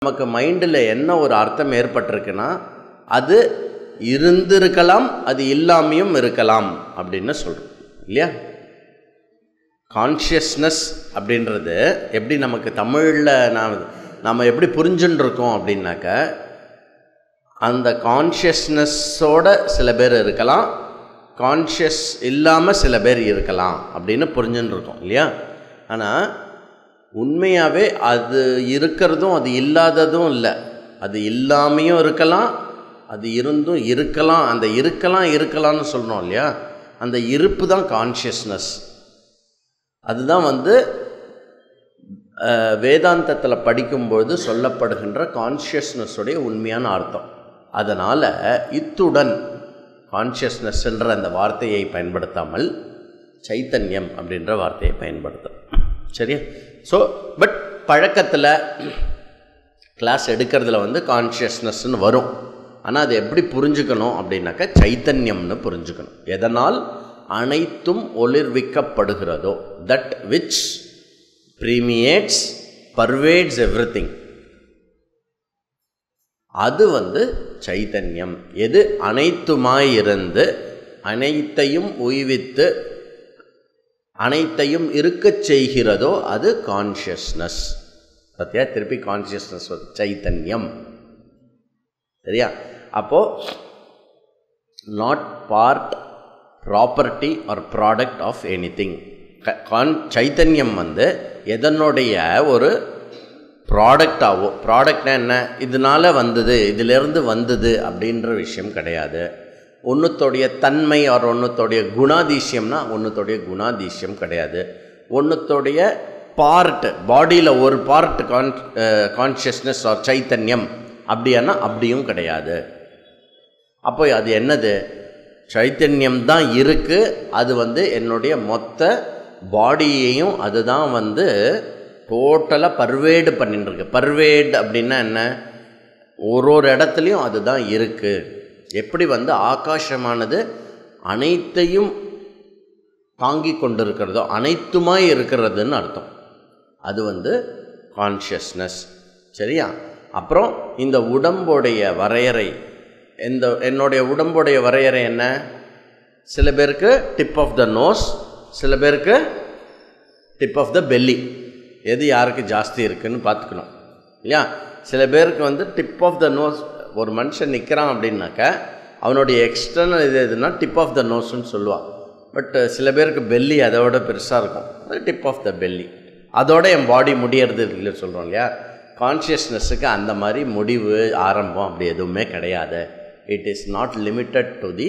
நமக்கு மைண்டில் என்ன ஒரு அர்த்தம் ஏற்பட்டிருக்குன்னா அது இருந்திருக்கலாம் அது இல்லாமையும் இருக்கலாம் அப்படின்னு சொல்கிறோம் இல்லையா கான்ஷியஸ்னஸ் அப்படின்றது எப்படி நமக்கு தமிழில் நாம் நாம் எப்படி புரிஞ்சுன்னு இருக்கோம் அப்படின்னாக்க அந்த கான்ஷியஸ்னஸோட சில பேர் இருக்கலாம் கான்ஷியஸ் இல்லாமல் சில பேர் இருக்கலாம் அப்படின்னு புரிஞ்சுன்னு இருக்கோம் இல்லையா ஆனால் உண்மையாகவே அது இருக்கிறதும் அது இல்லாததும் இல்லை அது இல்லாமையும் இருக்கலாம் அது இருந்தும் இருக்கலாம் அந்த இருக்கலாம் இருக்கலாம்னு சொல்கிறோம் இல்லையா அந்த இருப்பு தான் கான்ஷியஸ்னஸ் அதுதான் வந்து வேதாந்தத்தில் படிக்கும்பொழுது சொல்லப்படுகின்ற கான்ஷியஸ்னஸுடைய உண்மையான அர்த்தம் அதனால் இத்துடன் கான்ஷியஸ்னஸ்ன்ற அந்த வார்த்தையை பயன்படுத்தாமல் சைத்தன்யம் அப்படின்ற வார்த்தையை பயன்படுத்தும் சரியா ஸோ பட் பழக்கத்தில் கிளாஸ் எடுக்கிறதுல வந்து கான்ஷியஸ்னஸ்ன்னு வரும் ஆனால் அது எப்படி புரிஞ்சுக்கணும் அப்படின்னாக்கா சைத்தன்யம்னு புரிஞ்சுக்கணும் எதனால் அனைத்தும் ஒளிர்விக்கப்படுகிறதோ that which permeates pervades everything அது வந்து சைத்தன்யம் எது அனைத்துமாயிருந்து அனைத்தையும் உய்வித்து அனைத்தையும் இருக்கச் செய்கிறதோ அது கான்ஷியஸ்னஸ் சத்தியா திருப்பி கான்ஷியஸ்னஸ் சைத்தன்யம் சரியா அப்போது not part property or product of anything கான் சைத்தன்யம் வந்து எதனுடைய ஒரு ப்ராடக்டாவோ ப்ராடக்ட்னா என்ன இதனால் வந்தது இதிலிருந்து வந்தது அப்படின்ற விஷயம் கிடையாது ஒன்றுத்தோடைய தன்மை ஆர் ஒன்றுத்தோடைய குணாதிசயம்னா ஒன்றுத்தோடைய குணாதிசயம் கிடையாது ஒன்றுத்தோடைய பார்ட் பாடியில் ஒரு பார்ட் கான் கான்ஷியஸ்னஸ் ஆர் சைத்தன்யம் அப்படியானா அப்படியும் கிடையாது அப்போ அது என்னது சைத்தன்யம் தான் இருக்குது அது வந்து என்னுடைய மொத்த பாடியையும் அதுதான் வந்து டோட்டலாக பர்வேடு பண்ணிட்டுருக்கு பர்வேடு அப்படின்னா என்ன ஒரு ஒரு இடத்துலையும் அதுதான் இருக்குது எப்படி வந்து ஆகாசமானது அனைத்தையும் தாங்கி கொண்டிருக்கிறதோ அனைத்துமாய் இருக்கிறதுன்னு அர்த்தம் அது வந்து கான்ஷியஸ்னஸ் சரியா அப்புறம் இந்த உடம்புடைய வரையறை இந்த என்னுடைய உடம்புடைய வரையறை என்ன சில பேருக்கு டிப் ஆஃப் த நோஸ் சில பேருக்கு டிப் ஆஃப் த பெல்லி எது யாருக்கு ஜாஸ்தி இருக்குன்னு பார்த்துக்கணும் இல்லையா சில பேருக்கு வந்து டிப் ஆஃப் த நோஸ் ஒரு மனுஷன் நிற்கிறான் அப்படின்னாக்க அவனுடைய எக்ஸ்டர்னல் இது எதுனா டிப் ஆஃப் த நோஸ்ன்னு சொல்லுவான் பட் சில பேருக்கு பெல்லி அதை விட பெருசாக இருக்கும் அது டிப் ஆஃப் த பெல்லி அதோட என் பாடி முடியறது இல்லை சொல்கிறோம் இல்லையா கான்ஷியஸ்னஸுக்கு அந்த மாதிரி முடிவு ஆரம்பம் அப்படி எதுவுமே கிடையாது it is not limited to the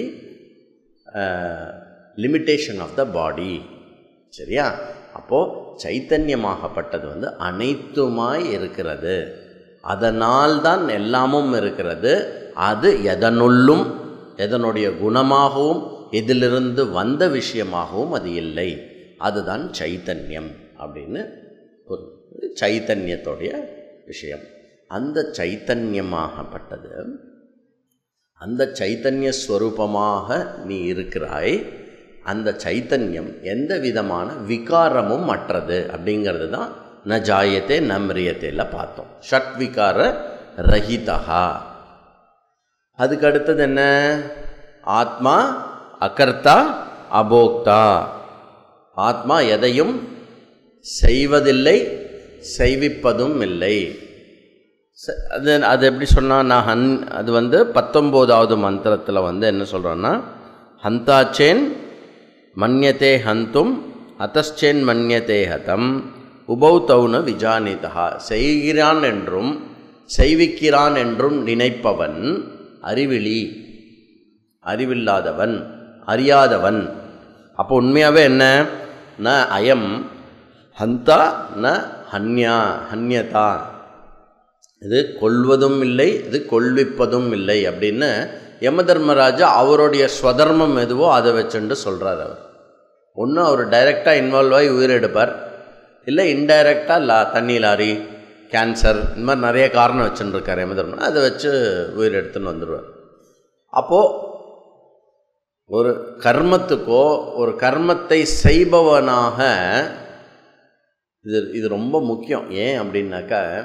limitation of the body சரியா அப்போது சைத்தன்யமாகப்பட்டது வந்து அனைத்துமாய் இருக்கிறது அதனால் தான் எல்லாமும் இருக்கிறது அது எதனுள்ளும் எதனுடைய குணமாகவும் எதிலிருந்து வந்த விஷயமாகவும் அது இல்லை அதுதான் சைத்தன்யம் அப்படின்னு ஒரு சைத்தன்யத்துடைய விஷயம் அந்த சைத்தன்யமாகப்பட்டது அந்த சைத்தன்ய ஸ்வரூபமாக நீ இருக்கிறாய் அந்த சைத்தன்யம் எந்த விதமான விகாரமும் அற்றது அப்படிங்கிறது தான் ந ஜாயத்தே ந மிரியத்தையில் பார்த்தோம் ஷட் விகார ரஹிதா அதுக்கு அடுத்தது என்ன ஆத்மா அகர்த்தா அபோக்தா ஆத்மா எதையும் செய்வதில்லை செய்விப்பதும் இல்லை அது அது எப்படி சொன்னால் நான் ஹன் அது வந்து பத்தொம்போதாவது மந்திரத்தில் வந்து என்ன சொல்கிறோன்னா ஹந்தாச்சேன் மன்யத்தே ஹந்தும் அத்தச்சேன் மன்யத்தே ஹதம் உபௌத்தௌன விஜானிதா செய்கிறான் என்றும் செய்விக்கிறான் என்றும் நினைப்பவன் அறிவிலி அறிவில்லாதவன் அறியாதவன் அப்போ உண்மையாகவே என்ன ந அயம் ஹந்தா ந ஹன்யா ஹன்யதா இது கொள்வதும் இல்லை இது கொள்விப்பதும் இல்லை அப்படின்னு யம தர்மராஜா அவருடைய ஸ்வதர்மம் எதுவோ அதை வச்சுட்டு சொல்கிறார் அவர் ஒன்று அவர் டைரெக்டாக இன்வால்வ் ஆகி உயிரெடுப்பார் இல்லை இன்டைரக்டாக லா தண்ணி லாரி கேன்சர் இந்த மாதிரி நிறைய காரணம் வச்சுட்டுருக்கார் யம தர்மன் அதை வச்சு உயிர் எடுத்துன்னு வந்துடுவார் அப்போது ஒரு கர்மத்துக்கோ ஒரு கர்மத்தை செய்பவனாக இது இது ரொம்ப முக்கியம் ஏன் அப்படின்னாக்கா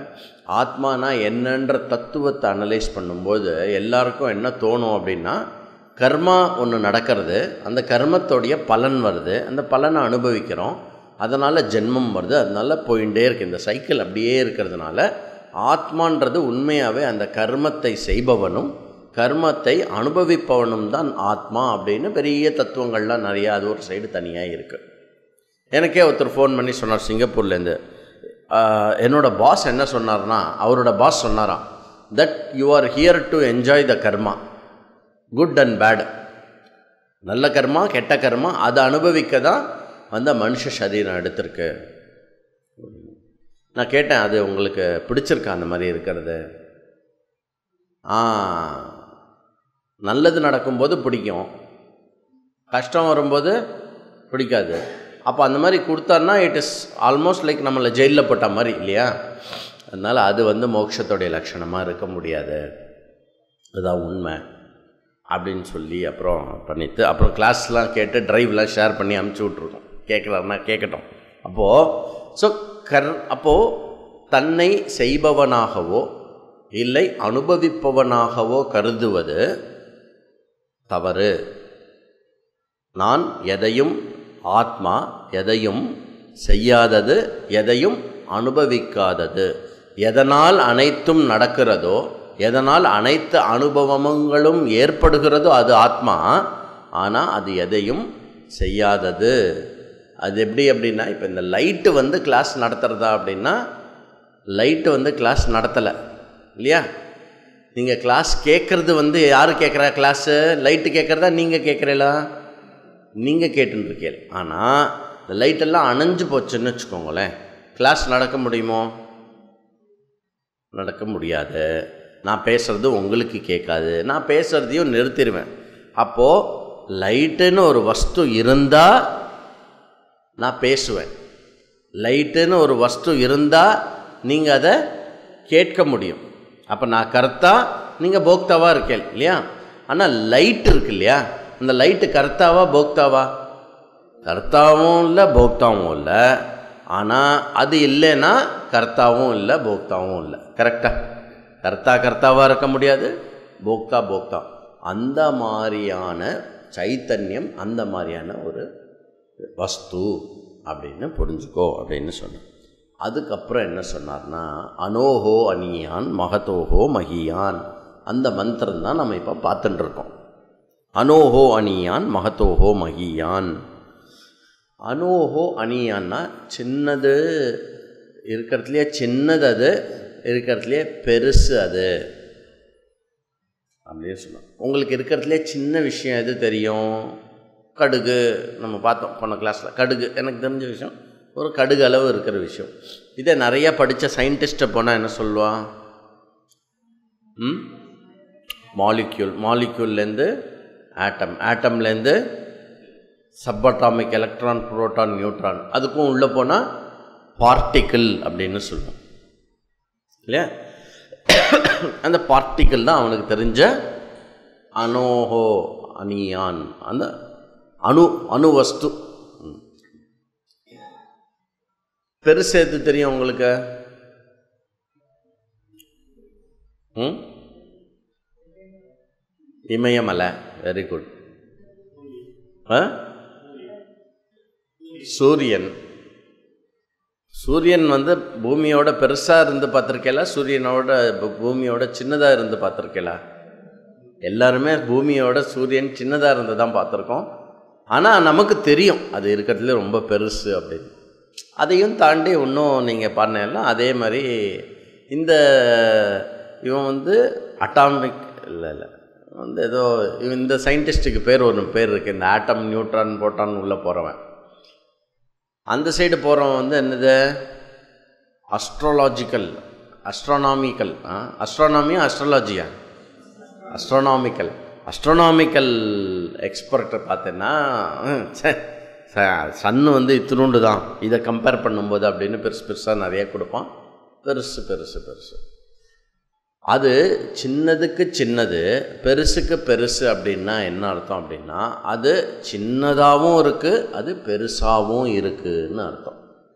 ஆத்மானா என்னன்ற தத்துவத்தை அனலைஸ் பண்ணும்போது எல்லாருக்கும் என்ன தோணும் அப்படின்னா கர்மா ஒன்று நடக்கிறது அந்த கர்மத்தோடைய பலன் வருது அந்த பலனை அனுபவிக்கிறோம் அதனால் ஜென்மம் வருது அதனால போயிட்டே இருக்கு இந்த சைக்கிள் அப்படியே இருக்கிறதுனால ஆத்மான்றது உண்மையாகவே அந்த கர்மத்தை செய்பவனும் கர்மத்தை அனுபவிப்பவனும் தான் ஆத்மா அப்படின்னு பெரிய தத்துவங்கள்லாம் நிறையா அது ஒரு சைடு தனியாக இருக்குது எனக்கே ஒருத்தர் ஃபோன் பண்ணி சொன்னார் சிங்கப்பூர்லேருந்து ஆஹ், என்னோட பாஸ் என்ன சொன்னார்னா அவரோட பாஸ் சொன்னாராம் that you are here to enjoy the karma good and bad நல்ல கர்மா கெட்ட கர்மா அதை அனுபவிக்க தான் அந்த மனுஷ சரீரம் எடுத்திருக்கு நான் கேட்டேன் அது உங்களுக்கு பிடிச்சிருக்கா அந்த மாதிரி இருக்கிறது ஆ நல்லது நடக்கும்போது பிடிக்கும் கஷ்டம் வரும்போது பிடிக்காது அப்போ அந்த மாதிரி கொடுத்தாருன்னா இட் இஸ் ஆல்மோஸ்ட் லைக் நம்மளை ஜெயிலில் போட்ட மாதிரி இல்லையா அதனால் அது வந்து மோட்சத்தோடைய லட்சணமாக இருக்க முடியாது அதுதான் உண்மை அப்படின்னு சொல்லி அப்புறம் பண்ணிட்டு அப்புறம் கிளாஸ்லாம் கேட்டு டிரைவ்லாம் ஷேர் பண்ணி அமுச்சு விட்ருக்கோம் கேட்குறாருன்னா கேட்கட்டும் அப்போது ஸோ கர் அப்போது தன்னை செய்பவனாகவோ இல்லை அனுபவிப்பவனாகவோ கருதுவது தவறு நான் எதையும் ஆத்மா எதையும் செய்யாதது எதையும் அனுபவிக்காதது எதனால் அனைத்தும் நடக்கிறதோ எதனால் அனைத்து அனுபவங்களும் ஏற்படுகிறதோ அது ஆத்மா ஆனால் அது எதையும் செய்யாதது அது எப்படி அப்படின்னா இப்போ இந்த லைட்டு வந்து கிளாஸ் நடத்துகிறதா அப்படின்னா லைட்டு வந்து கிளாஸ் நடத்தலை இல்லையா நீங்கள் கிளாஸ் கேட்குறது வந்து யார் கேட்குறா கிளாஸு லைட்டு கேட்குறதா நீங்கள் கேட்குறீங்களா நீங்கள் கேட்டுருக்கீங்க ஆனால் இந்த லைட்டெல்லாம் அணைஞ்சு போச்சுன்னு வச்சுக்கோங்களேன் கிளாஸ் நடக்க முடியுமோ நடக்க முடியாது நான் பேசுகிறது உங்களுக்கு கேட்காது நான் பேசுகிறதையும் நிறுத்திடுவேன் அப்போது லைட்டுன்னு ஒரு வஸ்து இருந்தால் நான் பேசுவேன் லைட்டுன்னு ஒரு வஸ்து இருந்தால் நீங்கள் அதை கேட்க முடியும் அப்போ நான் கர்த்தா நீங்கள் போக்தாவாக இருக்கேன் இல்லையா ஆனால் லைட் இருக்கு இல்லையா அந்த லைட்டு கர்த்தாவா போக்தாவா கர்த்தாவும் இல்லை போக்தாவும் இல்லை ஆனால் அது இல்லைன்னா கர்த்தாவும் இல்லை போக்தாவும் இல்லை கரெக்டாக கர்த்தா கர்த்தாவாக இருக்க முடியாது போக்தா போக்தா அந்த மாதிரியான சைத்தன்யம் அந்த மாதிரியான ஒரு வஸ்து அப்படின்னு புரிஞ்சுக்கோ அப்படின்னு சொன்னார் அதுக்கப்புறம் என்ன சொன்னார்னா அனோஹோ அனியான் மகதோஹோ மகியான் அந்த மந்திரம் தான் நம்ம இப்போ பார்த்துட்டு இருக்கோம் அனோஹோ அனியான் மகதோஹோ மகியான் அனோஹோ அனியான்னா சின்னது இருக்கிறதுலையே சின்னது அது இருக்கிறதுலையே பெருசு அது அப்படின்னு சொன்னோம் உங்களுக்கு இருக்கிறதுலே சின்ன விஷயம் எது தெரியும் கடுகு நம்ம பார்த்தோம் போன கிளாஸில் கடுகு எனக்கு தெரிஞ்ச விஷயம் ஒரு கடுகு அளவு இருக்கிற விஷயம் இதே நிறையா படித்த சயின்டிஸ்ட்டை போனால் என்ன சொல்லுவான் ம் மாலிக்யூல் மாலிக்யூல்லேருந்து ஆட்டம் ஆட்டம்லேருந்து சப்பாட்டாமிக் எலக்ட்ரான் புரோட்டான் நியூட்ரான் அதுக்கும் உள்ளே போனால் பார்ட்டிக்கிள் அப்படின்னு சொல்லுவோம் இல்லையா அந்த பார்ட்டிக்கிள் தான் அவனுக்கு தெரிஞ்ச அனோஹோ அனியான் அந்த அணு அணு வஸ்து ம். பெருசு எது தெரியும் உங்களுக்கு ம் இமயமலை வெரி குட் சூரியன் சூரியன் வந்து பூமியோட பெருசாக இருந்து பார்த்துருக்கேல சூரியனோட பூ- பூமியோட சின்னதாக இருந்து பார்த்துருக்கேல எல்லாருமே பூமியோட சூரியன் சின்னதாக இருந்து தான் பார்த்துருக்கோம் ஆனால் நமக்கு தெரியும் அது இருக்கிறதுல ரொம்ப பெருசு அப்படின்னு அதையும் தாண்டி இன்னும் நீங்கள் பண்ணலாம் அதே மாதிரி இந்த இவன் வந்து அட்டாமிக் இல்லை இல்லை வந்து ஏதோ இவன் இந்த சயின்டிஸ்ட்டுக்கு பேர் ஒரு பேர் இருக்குது இந்த ஆட்டம் நியூட்ரான் புரோட்டான் உள்ளே போகிறவன் அந்த சைடு போகிறவன் வந்து என்னது அஸ்ட்ரோலாஜிக்கல் அஸ்ட்ரோனாமிக்கல் அஸ்ட்ரோனாமியா அஸ்ட்ராலஜியா அஸ்ட்ரோனாமிக்கல் அஸ்ட்ரோனாமிக்கல் எக்ஸ்பர்ட்டை பார்த்தேன்னா ஹம், ச்சே, ச- சன்னு வந்து இத்தினூண்டு தான் இதை கம்பேர் பண்ணும்போது அப்படின்னு பெருசு பெருசாக நிறைய கொடுப்பான் பெருசு பெருசு பெருசு அது சின்னதுக்கு சின்னது பெருசுக்கு பெருசு அப்படின்னா என்ன அர்த்தம் அப்படின்னா அது சின்னதாகவும் இருக்குது அது பெருசாகவும் இருக்குன்னு அர்த்தம்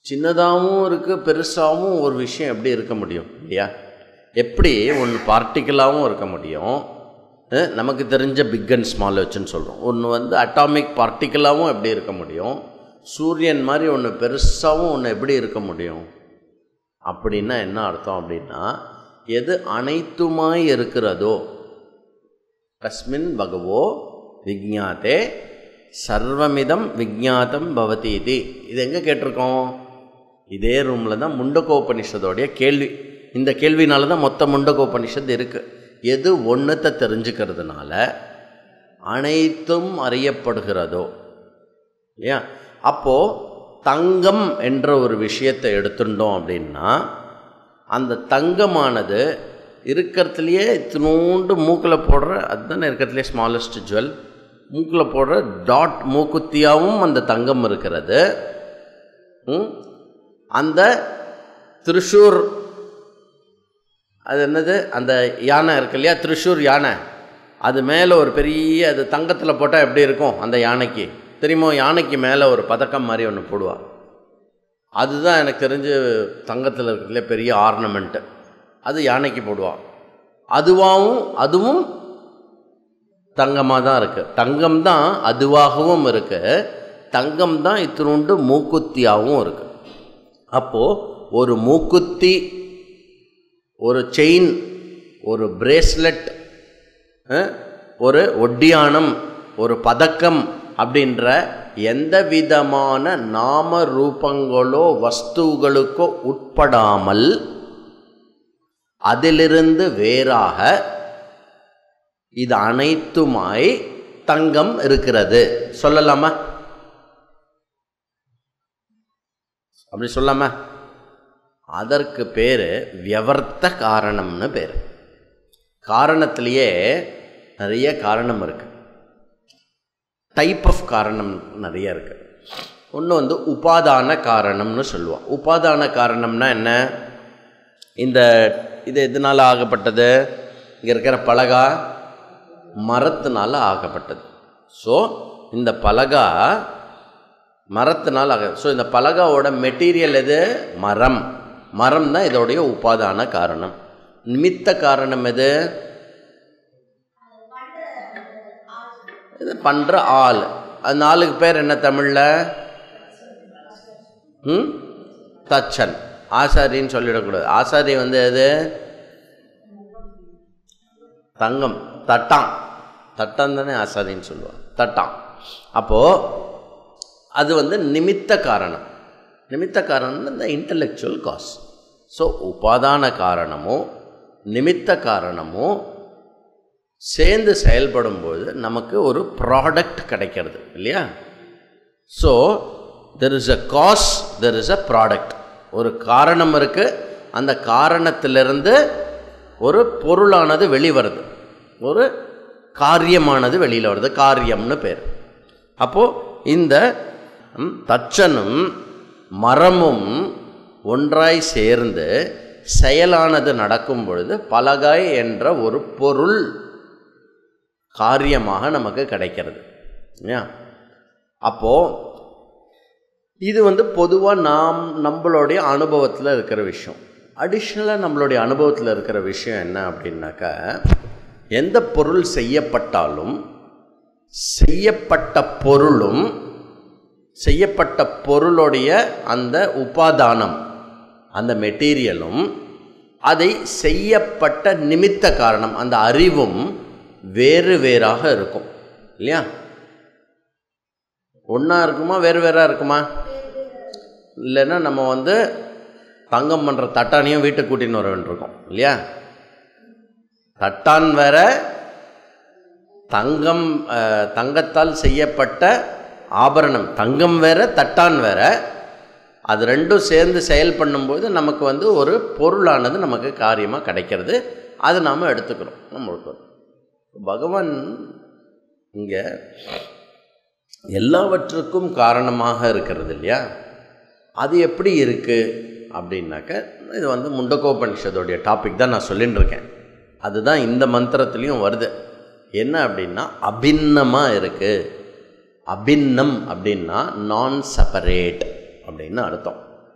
சின்னதாகவும் இருக்குது பெருசாகவும் ஒரு விஷயம் எப்படி இருக்க முடியும் இல்லையா எப்படி ஒன்று பார்ட்டிக்கலாகவும் இருக்க முடியும் அஹ் நமக்கு தெரிஞ்ச பிக் அண்ட் ஸ்மால் வச்சுன்னு சொல்கிறோம் ஒன்று வந்து அட்டாமிக் பார்ட்டிக்கலாகவும் எப்படி இருக்க முடியும் சூரியன் மாதிரி ஒன்று பெருசாகவும் ஒன்று எப்படி இருக்க முடியும் அப்படின்னா என்ன அர்த்தம் அப்படின்னா எது அனைத்துமாய் இருக்கிறதோ கஸ்மின் பகவோ விஜாத்தே சர்வமிதம் விஜாத்தம் பவதி இது இது எங்கே கேட்டிருக்கோம் இதே ரூமில் தான் முண்டகோபனிஷதோடைய கேள்வி இந்த கேள்வினால தான் மொத்த முண்டகோபனிஷத் இருக்குது எது ஒன்றுத்தை தெரிஞ்சுக்கிறதுனால அனைத்தும் அறியப்படுகிறதோ இல்லையா அப்போது தங்கம் என்ற ஒரு விஷயத்தை எடுத்துட்டோம் அப்படின்னா அந்த தங்கமானது இருக்கிறதுலையே இத்தினோண்டு மூக்கில் போடுற அதுதானே இருக்கிறதுலையே ஸ்மாலஸ்ட் ஜுவல் மூக்கில் போடுற டாட் மூக்குத்தியாகவும் அந்த தங்கம் இருக்கிறது ம்? அந்த திருஷூர் அது என்னது அந்த யானை இருக்கு இல்லையா திருஷூர் யானை அது மேலே ஒரு பெரிய அது தங்கத்தில் போட்டால் எப்படி இருக்கும் அந்த யானைக்கு தெரியுமோ யானைக்கு மேலே ஒரு பதக்கம் மாதிரி ஒன்று போடுவா அதுதான் எனக்கு தெரிஞ்சு தங்கத்தில் இருக்கிறதுல பெரிய ஆர்னமெண்ட்டு அது யானைக்கு போடுவான் அதுவாகவும் அதுவும் தங்கமாக தான் இருக்குது தங்கம் தான் அதுவாகவும் இருக்குது தங்கம் தான் இத்தினுண்டு மூக்குத்தியாகவும் இருக்குது அப்போது ஒரு மூக்குத்தி ஒரு செயின் ஒரு பிரேஸ்லெட் ஒரு ஒட்டியானம் ஒரு பதக்கம் அப்படின்ற எந்த விதமான நாம ரூபங்களோ வஸ்துகளுக்கோ உட்படாமல் அதிலிருந்து வேறாக இது அனைத்துமாய் தங்கம் இருக்கிறது சொல்லலாமா அப்படி சொல்லாமா அதற்கு பேர் வியவர்த்த காரணம்னு பேர் காரணத்திலேயே நிறைய காரணம் இருக்கு டைப் ஆஃப் காரணம் நிறைய இருக்கு ஒன்று வந்து உபாதான காரணம்னு சொல்லுவோம் உபாதான காரணம்னா என்ன இந்த இது எதனால் ஆகப்பட்டது இங்கே இருக்கிற பலகா மரத்தினால ஆகப்பட்டது ஸோ இந்த பலகா மரத்தினால் ஆக ஸோ இந்த பலகாவோட மெட்டீரியல் எது மரம் மரம் தான் இதோடைய உபாதான காரணம் நிமித்த காரணம் எது இது பண்ணுற ஆள் அந்த ஆளுக்கு பேர் என்ன தமிழில் ம் தச்சன் ஆசாரின்னு சொல்லிடக்கூடாது ஆசாரி வந்து எது தங்கம் தட்டான் தட்டான் தானே ஆசாரின்னு சொல்லுவாள் தட்டான் அப்போது அது வந்து நிமித்த காரணம் நிமித்த காரணம் இந்த இன்டலெக்சுவல் காஸ் ஸோ உபாதான காரணமும் நிமித்த காரணமும் சேர்ந்து செயல்படும்போது நமக்கு ஒரு ப்ராடக்ட் கிடைக்கிறது இல்லையா so there is a cause there is a product ஒரு காரணம் இருக்குது அந்த காரணத்திலிருந்து ஒரு பொருளானது வெளிவருது ஒரு காரியமானது வெளியில் வருது காரியம்னு பேர் அப்போது இந்த ம், தச்சனும் மரமும் ஒன்றாய் சேர்ந்து செயலானது நடக்கும் பொழுது பலகாய் என்ற ஒரு பொருள் காரியமாக நமக்கு கிடைக்கிறது இல்லையா அப்போது இது வந்து பொதுவாக நாம் நம்மளுடைய அனுபவத்தில் இருக்கிற விஷயம் அடிஷ்னலாக நம்மளுடைய அனுபவத்தில் இருக்கிற விஷயம் என்ன அப்படின்னாக்கா எந்த பொருள் செய்யப்பட்டாலும் செய்யப்பட்ட பொருளும் செய்யப்பட்ட பொருளுடைய அந்த உபாதானம் அந்த மெட்டீரியலும் அதை செய்யப்பட்ட நிமித்த காரணம் அந்த அறிவும் வேறு வேறாக இருக்கும் இல்லையா ஒன்றா இருக்குமா வேறு வேறாக இருக்குமா இல்லைன்னா நம்ம வந்து தங்கம் பண்ணுற தட்டானையும் வீட்டுக்கு கூட்டின்னு வர வேண்டியிருக்கோம் இல்லையா தட்டான் வேற தங்கம் அஹ், தங்கத்தால் செய்யப்பட்ட ஆபரணம் தங்கம் வேற தட்டான் வேற அது ரெண்டும் சேர்ந்து செயல் பண்ணும்போது நமக்கு வந்து ஒரு பொருளானது நமக்கு காரியமாக கிடைக்கிறது அதை நாம் எடுத்துக்கிறோம் நம்மளுக்கு பகவான் இங்கே எல்லாவற்றுக்கும் காரணமாக இருக்கிறது இல்லையா அது எப்படி இருக்குது அப்படின்னாக்க இது வந்து முண்டகோபனிஷதோடைய டாபிக் தான் நான் சொல்லின்னு இருக்கேன் அதுதான் இந்த மந்திரத்துலேயும் வருது என்ன அப்படின்னா அபின்னமாக இருக்குது அபின்னம் அப்படின்னா நான் செப்பரேட் அப்படின்னு அர்த்தம்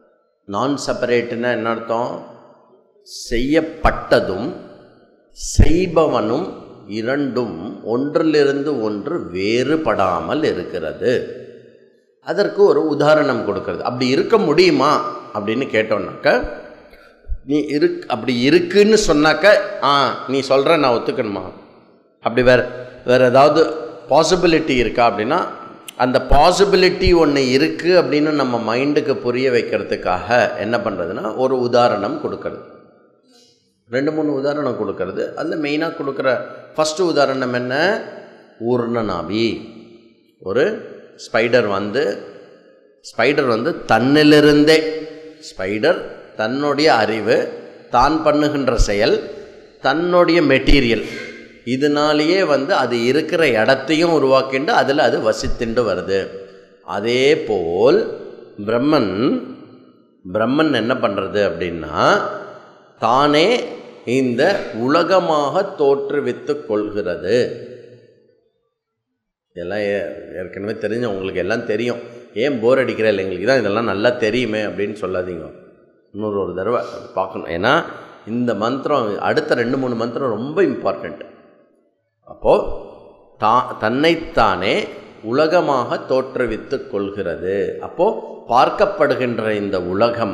நான் செப்பரேட்டுன்னா என்ன அர்த்தம் செய்யப்பட்டதும் செய்பவனும் இரண்டும் ஒன்றிலிருந்து ஒன்று வேறுபடாமல் இருக்கிறது அதற்கு ஒரு உதாரணம் கொடுக்கறது அப்படி இருக்க முடியுமா அப்படின்னு கேட்டோம்னாக்க நீ இருக் அப்படி இருக்குன்னு சொன்னாக்க ஆ நீ சொல்கிற நான் ஒத்துக்கணுமா அப்படி வேற வேறு ஏதாவது பாசிபிலிட்டி இருக்கா அப்படின்னா அந்த பாசிபிலிட்டி ஒன்று இருக்குது அப்படின்னு நம்ம மைண்டுக்கு புரிய வைக்கிறதுக்காக என்ன பண்ணுறதுன்னா ஒரு உதாரணம் கொடுக்கறது ரெண்டு மூணு உதாரணம் கொடுக்கறது அதில் மெயினாக கொடுக்குற ஃபஸ்ட்டு உதாரணம் என்ன ஊர்ணநாபி ஒரு ஸ்பைடர் வந்து ஸ்பைடர் வந்து தன்னிலிருந்தே ஸ்பைடர் தன்னுடைய அறிவு தான் பண்ணுகின்ற செயல் தன்னுடைய மெட்டீரியல் இதனாலேயே வந்து அது இருக்கிற இடத்தையும் உருவாக்கிண்டு அதில் அது வசித்துண்டு வருது அதே போல் பிரம்மன் பிரம்மன் என்ன பண்ணுறது அப்படின்னா தானே இந்த உலகமாக தோற்றுவித்து கொள்கிறது இதெல்லாம் ஏ- ஏற்கனவே தெரிஞ்ச உங்களுக்கு எல்லாம் தெரியும் ஏன் போர் அடிக்கிற இல்லை எங்களுக்கு தான் இதெல்லாம் நல்லா தெரியுமே அப்படின்னு சொல்லாதீங்க இன்னொரு ஒரு தடவை பார்க்கணும் ஏன்னா இந்த மந்திரம் அடுத்த ரெண்டு மூணு மந்திரம் ரொம்ப இம்பார்ட்டண்ட் அப்போது தா தன்னைத்தானே உலகமாக தோற்றுவித்து கொள்கிறது அப்போது பார்க்கப்படுகின்ற இந்த உலகம்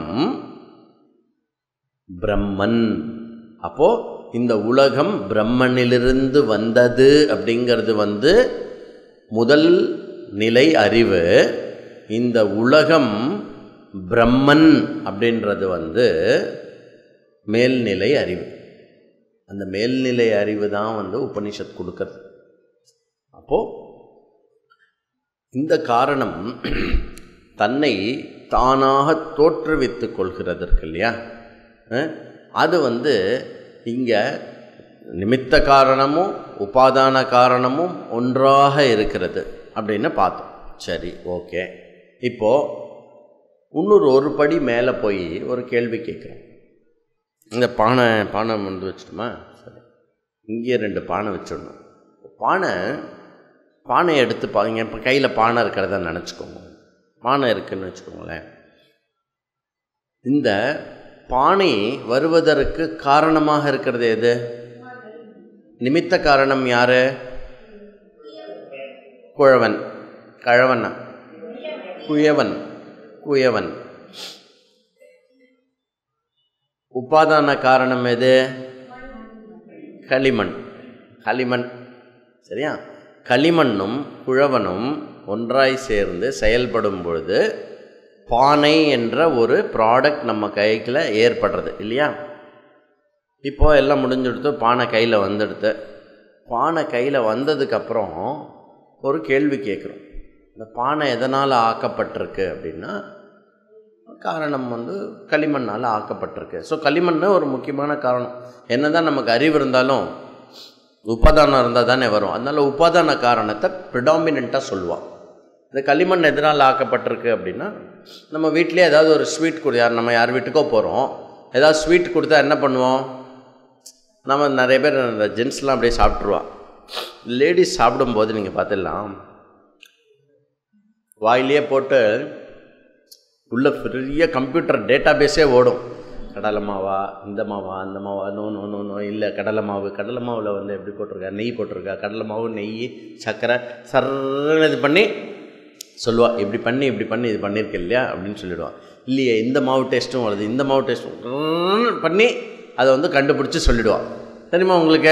பிரம்மன் அப்போ இந்த உலகம் பிரம்மனிலிருந்து வந்தது அப்படிங்கிறது வந்து முதல் நிலை அறிவு இந்த உலகம் பிரம்மன் அப்படின்றது வந்து மேல்நிலை அறிவு அந்த மேல்நிலை அறிவு தான் வந்து உபனிஷத் கொடுக்கறது அப்போது இந்த காரணம் தன்னை தானாக தோற்றுவித்து கொள்கிறதற்கு இல்லையா அஹ், அது வந்து இங்கே நிமித்த காரணமும் உபாதான காரணமும் ஒன்றாக இருக்கிறது அப்படின்னு பார்த்தோம் சரி ஓகே இப்போது இன்னொரு ஒரு படி மேலே போய் ஒரு கேள்வி கேட்குறேன் இந்த பானை பானை வந்து வச்சுட்டோமா சரி இங்கேயே ரெண்டு பானை வச்சிடணும் பானை பானையை எடுத்து பாருங்க இப்போ கையில் பானை இருக்கிறத நினச்சிக்கோங்க பானை இருக்குன்னு வச்சுக்கோங்களேன் இந்த பானை வருவதற்கு காரணமாக இருக்கிறது எது நிமித்த காரணம் யாரு குழவன் கழவனா குயவன் குயவன் உபாதான காரணம் எது களிமண் களிமண் சரியா களிமண்ணும் குழவனும் ஒன்றாய் சேர்ந்து செயல்படும் பொழுது பானை என்ற ஒரு ப்ராடக்ட் நம்ம கைக்குள்ள ஏற்படுறது இல்லையா இப்போ எல்லாம் முடிஞ்சுடுத்து பானை கையில் வந்துடுது பானை கையில் வந்ததுக்கப்புறம் ஒரு கேள்வி கேட்குறோம் இந்த பானை எதனால் ஆக்கப்பட்டிருக்கு அப்படின்னா காரணம் வந்து களிமண்ணால் ஆக்கப்பட்டிருக்கு ஸோ களிமண் ஒரு முக்கியமான காரணம் என்ன தான் நமக்கு அறிவு இருந்தாலும் உபாதானம் இருந்தால் தானே வரும் அதனால உபாதான காரணத்தை ப்ரிடாமினண்ட்டாக சொல்லுவாள் இந்த களிமண் எதனால் ஆக்கப்பட்டிருக்கு அப்படின்னா நம்ம வீட்டிலே ஏதாவது ஒரு ஸ்வீட் கொடு யார் நம்ம யார் வீட்டுக்கோ போகிறோம் ஏதாவது ஸ்வீட் கொடுத்தா என்ன பண்ணுவோம் நம்ம நிறைய பேர் இந்த ஜென்ஸ்லாம் அப்படியே சாப்பிட்ருவா லேடிஸ் சாப்பிடும்போது நீங்கள் பார்த்துடலாம் வாயிலே போட்டு உள்ள பெரிய கம்ப்யூட்டர் டேட்டா பேஸே ஓடும் கடலை மாவா இந்த மாவா அந்த மாவா நோ நோ நோ நோ இல்லை கடலை மாவு கடலை மாவில் வந்து எப்படி போட்டிருக்கா நெய் போட்டிருக்கா கடலை மாவு நெய் சர்க்கரை சர்ன்னு இது பண்ணி சொல்லுவா இப்படி பண்ணி இப்படி பண்ணி இது பண்ணியிருக்க இல்லையா அப்படின்னு சொல்லிடுவான் இல்லையே இந்த மாவு டேஸ்ட்டும் வருது இந்த மாவு டேஸ்ட்டும் பண்ணி அதை வந்து கண்டுபிடிச்சி சொல்லிடுவான் தெரியுமா உங்களுக்கு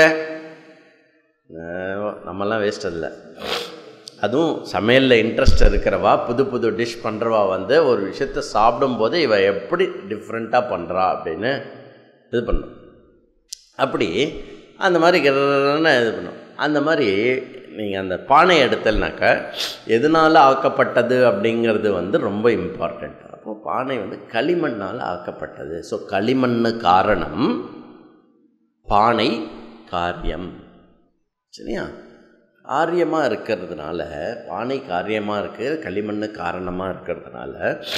அஹ் நம்மலாம் வேஸ்ட் அதில் அதுவும் சமையலில் இன்ட்ரெஸ்ட் இருக்கிறவா புது புது டிஷ் பண்ணுறவா வந்து ஒரு விஷயத்த சாப்பிடும்போது இவ எப்படி டிஃப்ரெண்ட்டாக பண்ணுறா அப்படின்னு இது பண்ணும் அப்படி அந்த மாதிரி கிரன்னு இது பண்ணும் அந்த மாதிரி நீங்கள் அந்த பானை எடுத்தல்னாக்கா எதனால் ஆக்கப்பட்டது அப்படிங்கிறது வந்து ரொம்ப இம்பார்ட்டண்ட் அப்போ பானை வந்து களிமண்ணால் ஆக்கப்பட்டது ஸோ களிமண்ணு காரணம் பானை காரியம் சரியா காரியமாக இருக்கிறதுனால பானை காரியமாக இருக்கு களிமண் காரணமாக இருக்கிறதுனால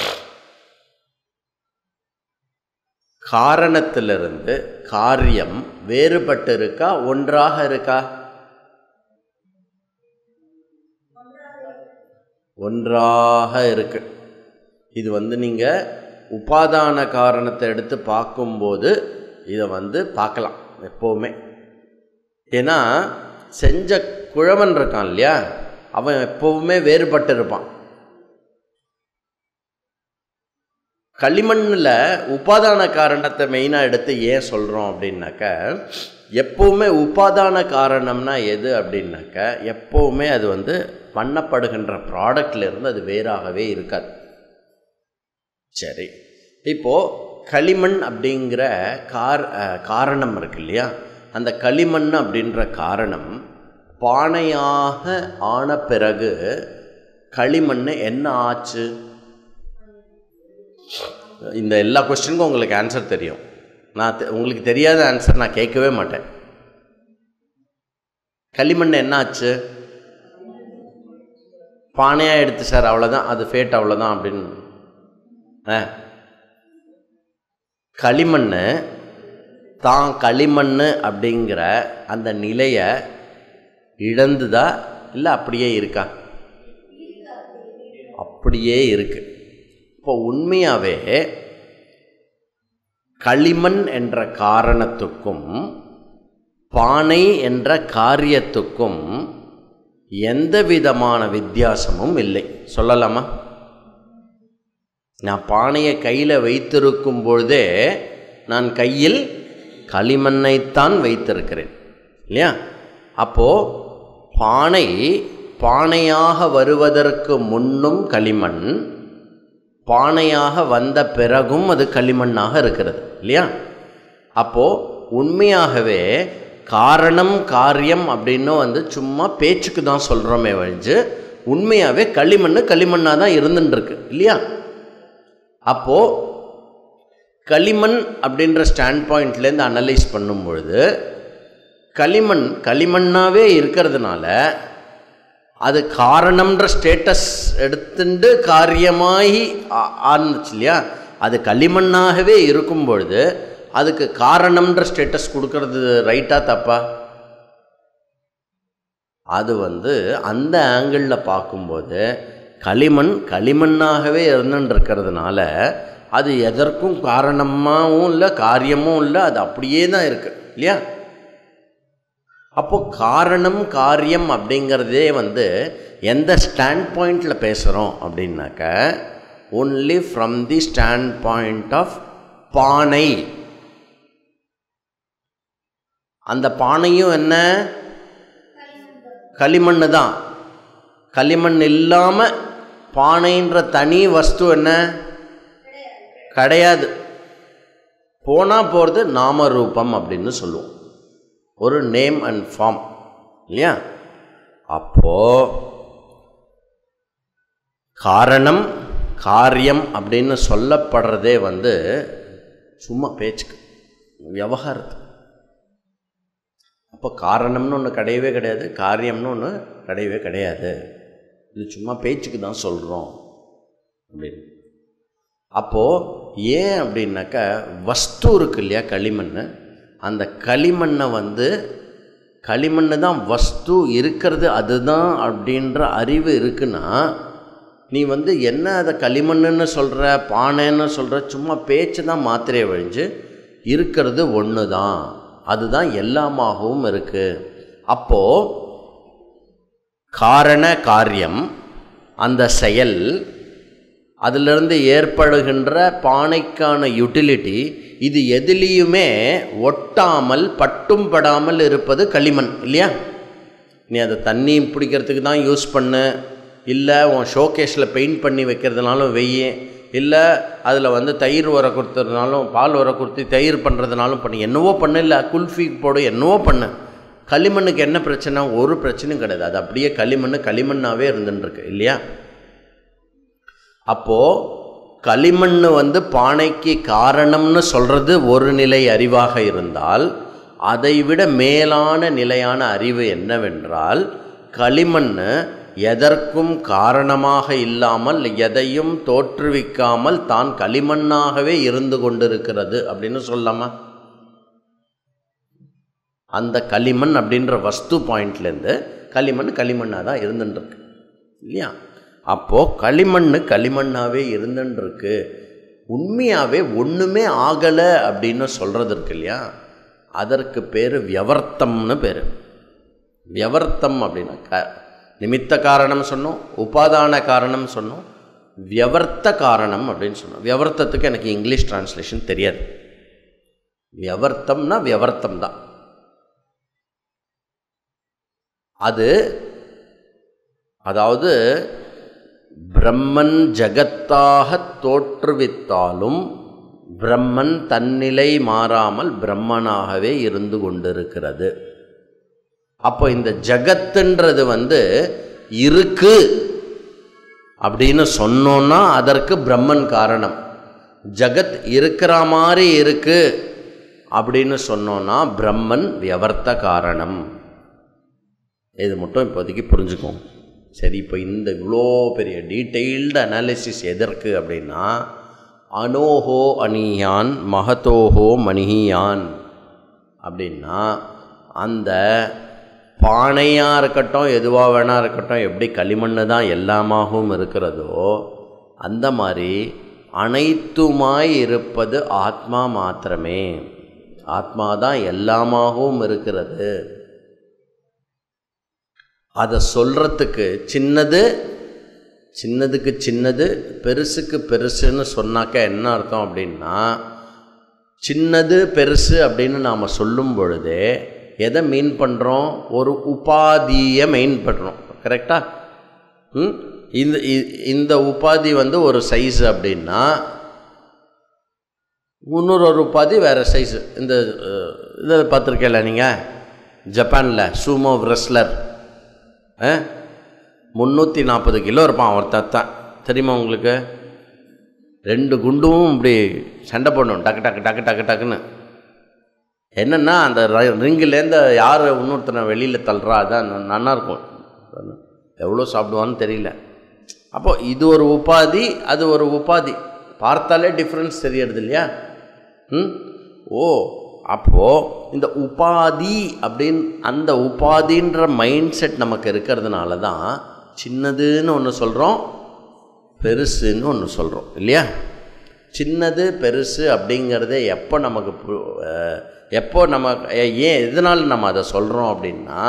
காரணத்திலிருந்து காரியம் வேறுபட்டு இருக்கா ஒன்றாக இருக்கா ஒன்றாக இருக்கு இது வந்து நீங்கள் உபாதான காரணத்தை எடுத்து பார்க்கும்போது இதை வந்து பார்க்கலாம் எப்போவுமே ஏன்னா செஞ்ச குழவன் இருக்கான் இல்லையா அவன் எப்போவுமே வேறுபட்டு இருப்பான் களிமண்ணில் உபாதான காரணத்தை மெயினாக எடுத்து ஏன் சொல்கிறோம் அப்படின்னாக்க எப்போவுமே உபாதான காரணம்னா எது அப்படின்னாக்க எப்போவுமே அது வந்து பண்ணப்படுகின்ற ப்ராடக்ட்ல இருந்து அது வேறாகவே இருக்காது சரி இப்போது களிமண் அப்படிங்கிற கார் அஹ், காரணம் இருக்கு இல்லையா அந்த களிமண் அப்படின்ற காரணம் பானையாக ஆன பிறகு களிமண் என்ன ஆச்சு இந்த எல்லா கொஸ்டினுக்கும் உங்களுக்கு ஆன்சர் தெரியும் நான் தெ- உங்களுக்கு தெரியாத ஆன்சர் நான் கேட்கவே மாட்டேன் களிமண் என்ன ஆச்சு பானையாக எடுத்து சார் அவ்வளோதான் அது ஃபேட் அவ்வளோதான் அப்படின்னு ஆ களிமண் தான் களிமண் அப்படிங்கிற அந்த நிலையை இழந்துதா இல்லை அப்படியே இருக்கா அப்படியே இருக்கு இப்போ உண்மையாகவே களிமண் என்ற காரணத்துக்கும் பானை என்ற காரியத்துக்கும் எந்த விதமான வித்தியாசமும் இல்லை சொல்லலாமா நான் பானையை கையில் வைத்திருக்கும் பொழுதே நான் கையில் களிமண்ணைத்தான் வைத்திருக்கிறேன் இல்லையா அப்போது பானை பானையாக வருவதற்கு முன்னும் களிமண் பானையாக வந்த பிறகும் அது களிமண்ணாக இருக்கிறது இல்லையா அப்போது உண்மையாகவே காரணம் காரியம் அப்படின்னு வந்து சும்மா பேச்சுக்கு தான் சொல்கிறோமே வழிஞ்சு உண்மையாகவே களிமண் களிமண்ணாக தான் இருந்துட்டுருக்கு இல்லையா அப்போது களிமண் அப்படின்ற ஸ்டாண்ட் பாயிண்ட்லேருந்து அனலைஸ் பண்ணும் பொழுது களிமண் களிமண்ணாகவே இருக்கிறதுனால அது காரணம்ன்ற ஸ்டேட்டஸ் எடுத்துட்டு காரியமாகி ஆ- ஆனுச்சு இல்லையா அது களிமண்ணாகவே இருக்கும் பொழுது அதுக்கு காரணம்ன்ற ஸ்டேட்டஸ் கொடுக்கறது ரைட்டா தப்பா அது வந்து அந்த ஆங்கிளில் பார்க்கும்போது களிமண் களிமண்ணாகவே இருந்துட்டு இருக்கிறதுனால அது எதற்கும் காரணமாகவும் இல்லை காரியமும் இல்லை அது அப்படியே தான் இருக்கு இல்லையா அப்போ காரணம் காரியம் அப்படிங்கிறதே வந்து எந்த ஸ்டாண்ட் பாயிண்டில் பேசுகிறோம் அப்படின்னாக்க only from the standpoint of பானை அந்த பானையும் என்ன களிமண் தான் களிமண் இல்லாமல் பானைன்ற தனி வஸ்து என்ன கிடையாது போனால் போகிறது நாமரூபம் அப்படின்னு சொல்லுவோம் ஒரு நேம் அண்ட் ஃபார்ம் இல்லையா அப்போ காரணம் காரியம் அப்படின்னு சொல்லப்படுறதே வந்து சும்மா பேச்சுக்கு விவகாரத்துக்கு அப்போ காரணம்னு ஒன்று கிடையவே கிடையாது காரியம்னு ஒன்று கிடையவே கிடையாது இது சும்மா பேச்சுக்கு தான் சொல்கிறோம் அப்படின்னு அப்போது ஏன் அப்படின்னாக்கா வஸ்து இருக்கு இல்லையா களிமண் அந்த களிமண்ணை வந்து களிமண் தான் வஸ்து இருக்கிறது அதுதான் அப்படின்ற அறிவு இருக்குன்னா நீ வந்து என்ன அதை களிமண்ணுன்னு சொல்கிற பானைன்னு சொல்கிற சும்மா பேச்சு தான் மாத்திரையை வழிஞ்சு இருக்கிறது ஒன்று தான் அதுதான் எல்லாமாகவும் இருக்குது அப்போது காரண காரியம் அந்த செயல் அதிலிருந்து ஏற்படுகின்ற பானைக்கான யூட்டிலிட்டி இது எதுலேயுமே ஒட்டாமல் பட்டும் படாமல் இருப்பது களிமண் இல்லையா நீ அதை தண்ணி பிடிக்கிறதுக்கு தான் யூஸ் பண்ணு இல்லை உன் ஷோகேஸில் பெயிண்ட் பண்ணி வைக்கிறதுனாலும் வெய்ய இல்லை அதில் வந்து தயிர் உர கொடுத்ததுனாலும் பால் உர கொடுத்து தயிர் பண்ணுறதுனாலும் பண்ணு என்னவோ பண்ணு இல்லை குல்ஃபி போடு என்னவோ பண்ணு களிமண்ணுக்கு என்ன பிரச்சனை ஒரு பிரச்சனையும் கிடையாது அது அப்படியே களிமண் களிமண்ணாகவே இருந்துட்டுருக்கு இல்லையா அப்போது களிமண் வந்து பானைக்கு காரணம்னு சொல்கிறது ஒரு நிலை அறிவாக இருந்தால் அதைவிட மேலான நிலையான அறிவு என்னவென்றால் களிமண் எதற்கும் காரணமாக இல்லாமல் எதையும் தோற்றுவிக்காமல் தான் களிமண்ணாகவே இருந்து கொண்டிருக்கிறது அப்படின்னு சொல்லலாமா அந்த களிமண் அப்படின்ற வஸ்து பாயிண்ட்லேருந்து களிமண் களிமண்ணாக தான் இருந்துட்டுருக்கு இல்லையா அப்போது களிமண் களிமண்ணாகவே இருந்துட்டுருக்கு உண்மையாகவே ஒன்றுமே ஆகலை அப்படின்னு சொல்கிறது இருக்கு இல்லையா அதற்கு பேர் வியவர்த்தம்னு பேர் வியவர்த்தம் அப்படின்னா க நிமித்த காரணம் சொன்னோம் உபாதான காரணம் சொன்னோம் வியவர்த்த காரணம் அப்படின்னு சொன்னோம் வியவர்த்தத்துக்கு எனக்கு இங்கிலீஷ் டிரான்ஸ்லேஷன் தெரியாது வியவர்த்தம்னா வியவர்த்தம் தான் அது அதாவது பிரம்மன் ஜகத்தாக தோற்றுவித்தாலும் பிரம்மன் தன்னிலை மாறாமல் பிரம்மனாகவே இருந்து கொண்டிருக்கிறது அப்போ இந்த ஜகத்துன்றது வந்து இருக்கு அப்படின்னு சொன்னோன்னா அதற்கு பிரம்மன் காரணம் ஜகத் இருக்கிற மாதிரி இருக்கு அப்படின்னு சொன்னோன்னா பிரம்மன் வியவர்த்த காரணம் இது மட்டும் இப்போதைக்கு புரிஞ்சுக்கோங்க சரி இப்போ இந்த இவ்வளோ பெரிய டீட்டெயில்டு அனாலிசிஸ் எதற்கு அப்படின்னா அனோஹோ அணியான் மகத்தோஹோ மணியான் அப்படின்னா அந்த பானையாக இருக்கட்டும் எதுவாக வேணா இருக்கட்டும் எப்படி களிமண் தான் எல்லாமாகவும் இருக்கிறதோ அந்த மாதிரி அனைத்துமாய் இருப்பது ஆத்மா மாத்திரமே ஆத்மா தான் எல்லாமாகவும் இருக்கிறது அதை சொல்கிறதுக்கு சின்னது சின்னதுக்கு சின்னது பெருசுக்கு பெருசுன்னு சொன்னாக்க என்ன அர்த்தம் அப்படின்னா சின்னது பெருசு அப்படின்னு நாம் சொல்லும் பொழுதே எதை மீன் பண்ணுறோம் ஒரு உபாதியை மெயின் பண்ணுறோம் கரெக்டா ம் இந்த இ- இந்த உபாதி வந்து ஒரு சைஸ் அப்படின்னா இன்னொரு ஒரு உபாதி வேறு சைஸு இந்த அஹ், இதை பார்த்துருக்கல நீங்கள் ஜப்பானில் சூமோ ரெஸ்லர் முந்நூற்றி நாற்பது கிலோ இருப்பான் ஒருத்தன் தான் தெரியுமா உங்களுக்கு ரெண்டு குண்டும் இப்படி சண்டை போடணும் டக்கு டக்கு டக்கு டக்கு டக்குன்னு என்னென்னா அந்த ரிங்கிலேருந்து யார் இன்னொருத்தனை வெளியில் தள்ளுறா அதான் ந- நல்லா இருக்கும் எவ்வளோ சாப்பிடுவான்னு தெரியல அப்போ இது ஒரு உபாதி அது ஒரு உபாதி பார்த்தாலே டிஃப்ரென்ஸ் தெரியறது இல்லையா ம் ஓ அப்போது இந்த உபாதி அப்படின்னு அந்த உபாதின்ற மைண்ட் செட் நமக்கு இருக்கிறதுனால தான் சின்னதுன்னு ஒன்று சொல்கிறோம் பெருசுன்னு ஒன்று சொல்கிறோம் இல்லையா சின்னது பெருசு அப்படிங்கிறதே எப்போ நமக்கு பு- அஹ், எப்போ நம்ம ஏ- ஏன் எதனால் நம்ம அதை சொல்கிறோம் அப்படின்னா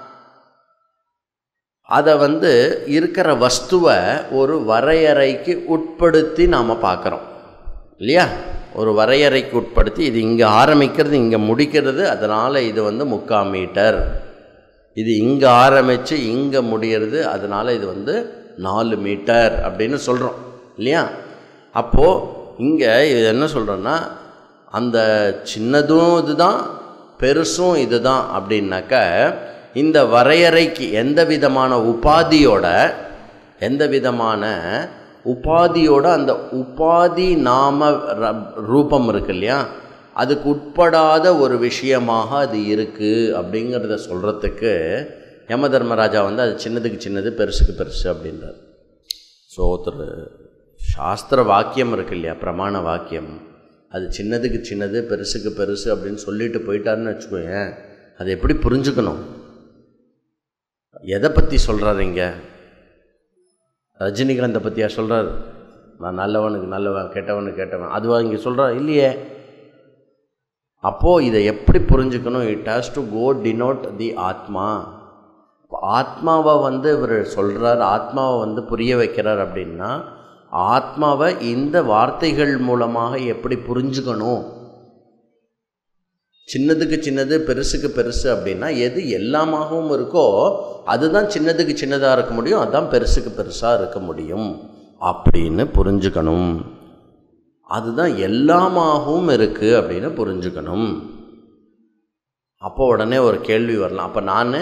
அதை வந்து இருக்கிற வஸ்துவை ஒரு வரையறைக்கு உட்படுத்தி நாம் பார்க்குறோம் இல்லையா ஒரு வரையறைக்கு உட்படுத்தி இது இங்கே ஆரம்பிக்கிறது இங்கே முடிக்கிறது அதனால் இது வந்து முக்கால் மீட்டர் இது இங்கே ஆரம்பித்து இங்கே முடியறது அதனால் இது வந்து நாலு மீட்டர் அப்படின்னு சொல்கிறோம் இல்லையா அப்போது இங்கே இது என்ன சொல்கிறோன்னா அந்த சின்னதும் இதுதான் பெருசும் இதுதான் அப்படின்னாக்க இந்த வரையறைக்கு எந்த விதமான உபாதியோட எந்த விதமான உபாதியோட அந்த உபாதி நாம ர- ரூபம் இருக்கு இல்லையா அதுக்கு உட்படாத ஒரு விஷயமாக அது இருக்குது அப்படிங்கிறத சொல்கிறதுக்கு யம தர்மராஜா வந்து அது சின்னதுக்கு சின்னது பெருசுக்கு பெருசு அப்படின்றார் ஸோ ஒருத்தர் சாஸ்திர வாக்கியம் இருக்கு இல்லையா பிரமாண வாக்கியம் அது சின்னதுக்கு சின்னது பெருசுக்கு பெருசு அப்படின்னு சொல்லிட்டு போயிட்டாருன்னு வச்சுக்கோயேன் அதை எப்படி புரிஞ்சுக்கணும் எதை பற்றி சொல்கிறாரு இங்கே ரஜினிகாந்தை பற்றியா சொல்கிறார் நான் நல்லவனுக்கு நல்லவன் கெட்டவனுக்கு கெட்டவன் அதுவா இங்கே சொல்கிறார் இல்லையே அப்போது இதை எப்படி புரிஞ்சுக்கணும் it has to go denote the atma அப்ப ஆத்மாவை வந்து இவர் சொல்கிறார் ஆத்மாவை வந்து புரிய வைக்கிறார் அப்படின்னா ஆத்மாவை இந்த வார்த்தைகள் மூலமாக எப்படி புரிஞ்சுக்கணும் சின்னதுக்கு சின்னது பெருசுக்கு பெருசு அப்படின்னா எது எல்லாமாகவும் இருக்கோ அதுதான் சின்னதுக்கு சின்னதாக இருக்க முடியும் அதுதான் பெருசுக்கு பெருசாக இருக்க முடியும் அப்படின்னு புரிஞ்சுக்கணும் அதுதான் எல்லாமாகவும் இருக்குது அப்படின்னு புரிஞ்சுக்கணும் அப்போ உடனே ஒரு கேள்வி வரலாம் அப்போ நான்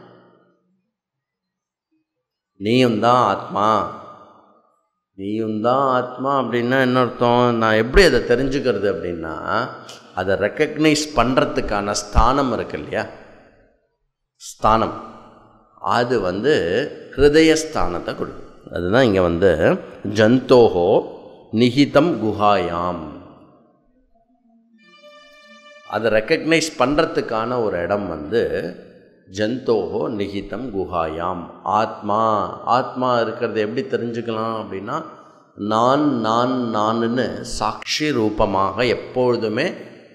நீயும் தான் ஆத்மா நீயும் தான் ஆத்மா அப்படின்னா என்ன அர்த்தம் நான் எப்படி அதை தெரிஞ்சுக்கிறது அப்படின்னா அதை ரெக்கக்னைஸ் பண்ணுறதுக்கான ஸ்தானம் இருக்கு இல்லையா ஸ்தானம் அது வந்து ஹிருதயஸ்தானத்தை கொடுக்கும் அதுதான் இங்கே வந்து ஜந்தோஹோ நிகிதம் குஹாயாம் அதை ரெக்கக்னைஸ் பண்ணுறதுக்கான ஒரு இடம் வந்து ஜந்தோஹோ நிகிதம் குஹாயாம் ஆத்மா ஆத்மா இருக்கிறது எப்படி தெரிஞ்சுக்கலாம் அப்படின்னா நான் நான் நான்னு சாட்சி ரூபமாக எப்பொழுதுமே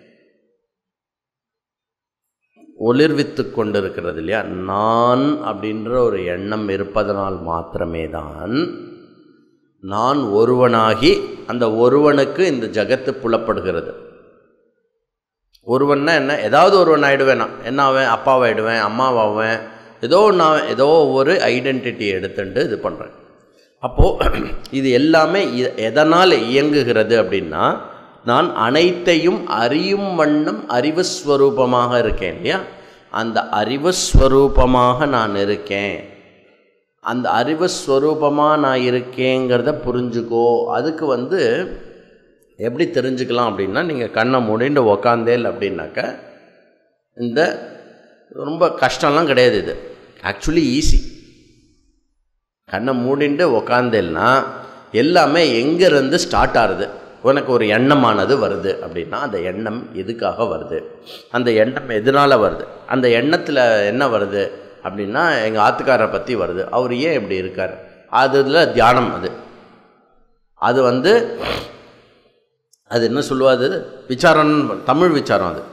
ஒளிர்வித்து கொண்டிருக்கிறது இல்லையா நான் அப்படின்ற ஒரு எண்ணம் இருப்பதனால் மாத்திரமே தான் நான் ஒருவனாகி அந்த ஒருவனுக்கு இந்த ஜகத்து புலப்படுகிறது ஒருவன்னா என்ன ஏதாவது ஒருவன் ஆயிடுவேன் நான் என்ன ஆவேன் அப்பாவாயிடுவேன் அம்மாவாவேன் ஏதோ நான் ஏதோ ஒரு ஐடென்டிட்டி எடுத்துட்டு இது பண்ணுறேன் அப்போது இது எல்லாமே இ- எதனால் இயங்குகிறது அப்படின்னா நான் அனைத்தையும் அறியும் வண்ணம் அறிவு ஸ்வரூபமாக இருக்கேன் இல்லையா அந்த அறிவு ஸ்வரூபமாக நான் இருக்கேன் அந்த அறிவு ஸ்வரூபமாக நான் இருக்கேங்கிறத புரிஞ்சுக்கோ அதுக்கு வந்து எப்படி தெரிஞ்சுக்கலாம் அப்படின்னா நீங்கள் கண்ணை மூடிண்டு உக்காந்தேல் அப்படின்னாக்க இந்த ரொம்ப கஷ்டம்லாம் கிடையாது இது ஆக்சுவலி ஈஸி கண்ணை மூடிண்டு உக்காந்தேல்னா எல்லாமே எங்கேருந்து ஸ்டார்ட் ஆகுது உனக்கு ஒரு எண்ணமானது வருது அப்படின்னா அந்த எண்ணம் எதுக்காக வருது அந்த எண்ணம் எதனால் வருது அந்த எண்ணத்தில் என்ன வருது அப்படின்னா எங்கள் ஆத்துக்காரரை பற்றி வருது அவர் ஏன் இப்படி இருக்கார் அதுல தியானம் அது அது வந்து அது என்ன சொல்லுவாது விசாரம் தமிழ் விசாரம் அது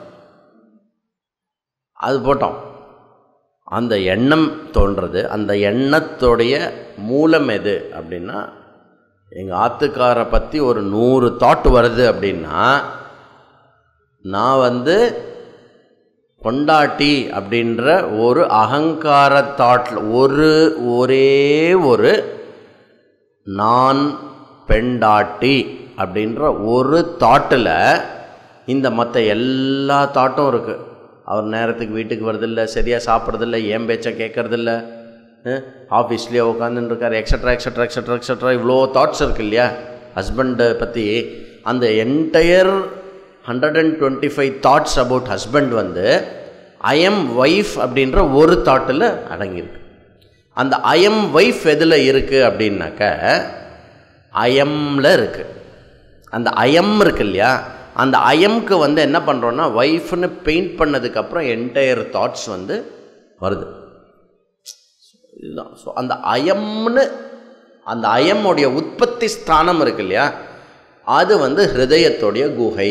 அது போட்டோம் அந்த எண்ணம் தோன்றது அந்த எண்ணத்துடைய மூலம் எது அப்படின்னா எங்கள் ஆத்துக்காரை பற்றி ஒரு நூறு தாட் வருது அப்படின்னா நான் வந்து பொண்டாட்டி அப்படின்ற ஒரு அகங்கார தாட்டில் ஒரு ஒரே ஒரு நான் பெண்டாட்டி அப்படின்ற ஒரு தாட்டில் இந்த மற்ற எல்லா தாட்டும் இருக்குது அவர் நேரத்துக்கு வீட்டுக்கு வரதில்ல சரியாக சாப்பிட்றதில்ல ஏன் பேச்சை கேட்கறதில்ல ஆஃபீஸ்லேயே உட்காந்துருக்கார் எக்ஸட்ரா எக்ஸட்ரா எக்ஸட்ரா எக்ஸட்ரா இவ்வளோ தாட்ஸ் இருக்கு இல்லையா ஹஸ்பண்டை பற்றி அந்த entire hundred and twenty five thoughts about husband வந்து ஐ எம் ஒய்ஃப் அப்படின்ற ஒரு தாட்டில் அடங்கியிருக்கு அந்த ஐஎம் ஒய்ஃப் எதில் இருக்குது அப்படின்னாக்க ஐஎம்ல இருக்குது அந்த ஐஎம் இருக்கு இல்லையா அந்த ஐஎம்க்கு வந்து என்ன பண்ணுறோன்னா ஒய்ஃப்னு பெயிண்ட் பண்ணதுக்கப்புறம் என்டையர் தாட்ஸ் வந்து வருது இதுதான் ஸோ அந்த அயம்னு அந்த அயமுடைய உற்பத்தி ஸ்தானம் இருக்கு இல்லையா அது வந்து ஹிருதயத்துடைய குகை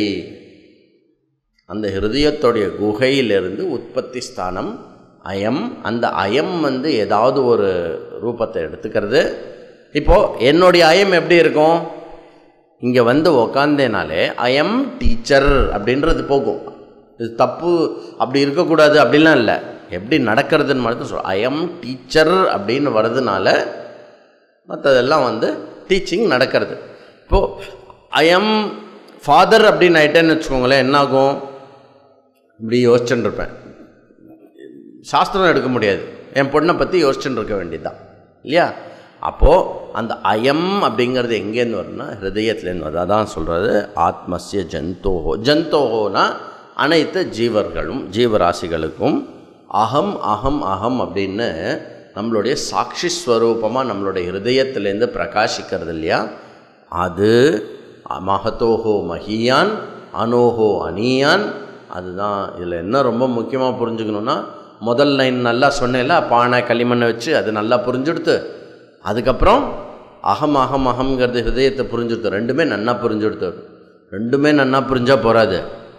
அந்த ஹிருதயத்துடைய குகையிலிருந்து உற்பத்தி ஸ்தானம் அயம் அந்த அயம் வந்து ஏதாவது ஒரு ரூபத்தை எடுத்துக்கிறது இப்போது என்னுடைய அயம் எப்படி இருக்கும் இங்கே வந்து உக்காந்தேனாலே ஐஎம் டீச்சர் அப்படின்றது போகும் இது தப்பு அப்படி இருக்கக்கூடாது அப்படிலாம் இல்லை எப்படி நடக்கிறதுன்னு மட்டும் சொல் ஐஎம் டீச்சர் அப்படின்னு வர்றதுனால மற்றதெல்லாம் வந்து டீச்சிங் நடக்கிறது இப்போது ஐஎம் ஃபாதர் அப்படின்னு ஆயிட்டேன்னு வச்சுக்கோங்களேன் என்னாகும் இப்படி யோசிச்சுட்டு இருப்பேன் சாஸ்திரம் எடுக்க முடியாது என் பொண்ணை பற்றி யோசிச்சுட்டு இருக்க வேண்டியதுதான் இல்லையா அப்போது அந்த அயம் அப்படிங்கிறது எங்கேருந்து வரும்னா ஹிருதயத்துலேருந்து வருது அதான் சொல்கிறது ஆத்மஸ்ய ஜந்தோஹோ ஜந்தோஹோனா அனைத்து ஜீவர்களும் ஜீவராசிகளுக்கும் அகம் அகம் அகம் அப்படின்னு நம்மளுடைய சாட்சி ஸ்வரூபமாக நம்மளுடைய ஹிருதயத்திலேருந்து பிரகாசிக்கிறது இல்லையா அது மகத்தோஹோ மகியான் அனோஹோ அனியான் அதுதான் இதில் என்ன ரொம்ப முக்கியமாக புரிஞ்சுக்கணுன்னா முதல் லைன் நல்லா சொன்னேன்ல பானை களிமண்ணை வச்சு அது நல்லா புரிஞ்சுடுத்து அதுக்கப்புறம் அகம் அகம் அகம்ங்கிறது ஹிருதயத்தை புரிஞ்சுடுத்து ரெண்டுமே நன்னா புரிஞ்சுடுத்து ரெண்டுமே நன்னா புரிஞ்சால் போகாது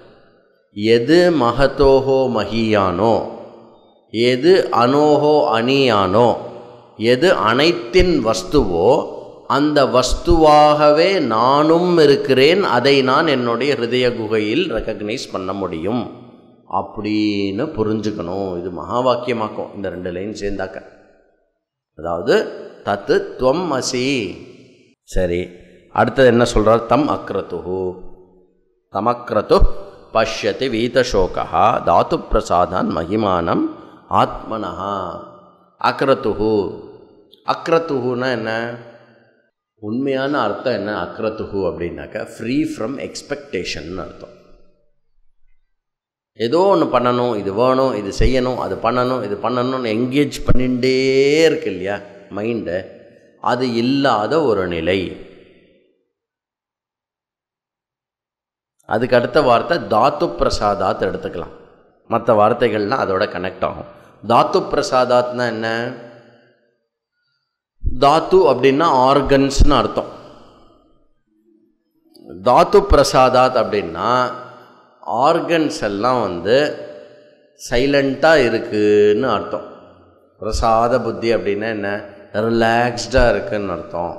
எது மகத்தோஹோ மகியானோ எது அனோஹோ அணியானோ எது அனைத்தின் வஸ்துவோ அந்த வஸ்துவாகவே நானும் இருக்கிறேன் அதை நான் என்னுடைய ஹிருதய குகையில் ரெக்கக்னைஸ் பண்ண முடியும் அப்படின்னு புரிஞ்சுக்கணும் இது மகா வாக்கியமாக்கும் இந்த ரெண்டு லைன் சேர்ந்தாக்க அதாவது தத்து துவம் அசி சரி அடுத்தது என்ன சொல்கிறார் தம் அக்ரதுஹு தமக்ரது பஷ்யதி வீதசோகா தாத்து பிரசாதான் மகிமானம் ஆத்மனஹா அக்ரதுஹு அக்ரதுஹுன்னா என்ன உண்மையான அர்த்தம் என்ன அக்ரதுஹு அப்படின்னாக்கா ஃப்ரீ ஃப்ரம் எக்ஸ்பெக்டேஷன் அர்த்தம் ஏதோ ஒன்று பண்ணணும் இது வேணும் இது செய்யணும் அது பண்ணணும் இது பண்ணணும்னு என்கேஜ் பண்ணிகிட்டே இருக்கு இல்லையா மைண்டு அது இல்லாத ஒரு நிலை அதுக்கு அடுத்த வார்த்தை தாத்து பிரசாதாத் எடுத்துக்கலாம் மற்ற வார்த்தைகள்லாம் அதோட கனெக்ட் ஆகும் தாத்து பிரசாதாத்னா என்ன தாத்து அப்படின்னா ஆர்கன்ஸ்னு அர்த்தம் தாத்து பிரசாதாத் அப்படின்னா ஆர்கன்ஸ் எல்லாம் வந்து சைலண்ட்டாக இருக்குன்னு அர்த்தம் பிரசாத புத்தி அப்படின்னா என்ன ரிலாக்ஸ்டாக இருக்குன்னு அர்த்தம்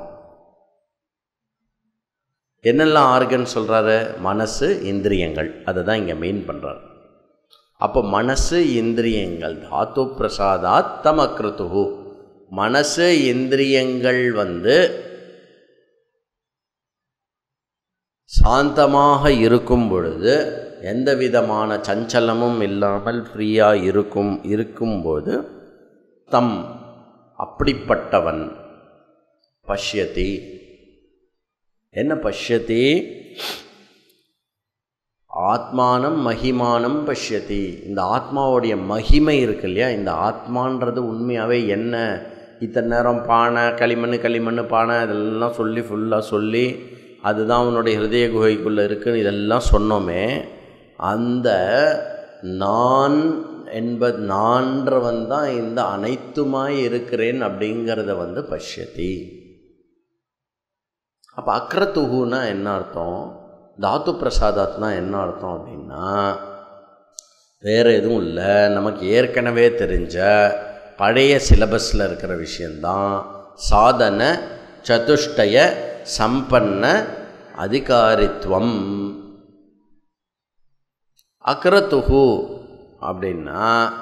என்னெல்லாம் ஆர்கன் சொல்கிறாரு மனசு இந்திரியங்கள் அதை தான் இங்கே மெயின் பண்ணுறாரு அப்போ மனசு இந்திரியங்கள் தாத்து பிரசாதாத் தமக்ருத்து மனசு இந்திரியங்கள் வந்து சாந்தமாக இருக்கும் பொழுது எந்த விதமான சஞ்சலமும் இல்லாமல் ஃப்ரீயாக இருக்கும் இருக்கும்போது தம் அப்படிப்பட்டவன் பஷ்யதி என்ன பஷ்யதி ஆத்மானம் மகிமானம் பஷ்யதி இந்த ஆத்மாவுடைய மகிமை இருக்கு இல்லையா இந்த ஆத்மான்றது உண்மையாகவே என்ன இத்தனை நேரம் பானை களிமண் களிமண் பானை இதெல்லாம் சொல்லி ஃபுல்லாக சொல்லி அதுதான் அவனுடைய ஹிருதய குகைக்குள்ளே இருக்குன்னு இதெல்லாம் சொன்னோமே அந்த நான் என்பது நான்றவன் தான் இந்த அனைத்துமாய் இருக்கிறேன் அப்படிங்கிறத வந்து பஷ்யதி அப்போ அக்ரத்துகுனா என்ன அர்த்தம் தாத்து பிரசாதாத்னா என்ன அர்த்தம் அப்படின்னா வேறு எதுவும் இல்லை நமக்கு ஏற்கனவே தெரிஞ்ச பழைய சிலபஸில் இருக்கிற விஷயந்தான் சாதன சதுஷ்டய சம்பன்ன அதிகாரித்துவம் அக்ரத்துகு அப்படின்னா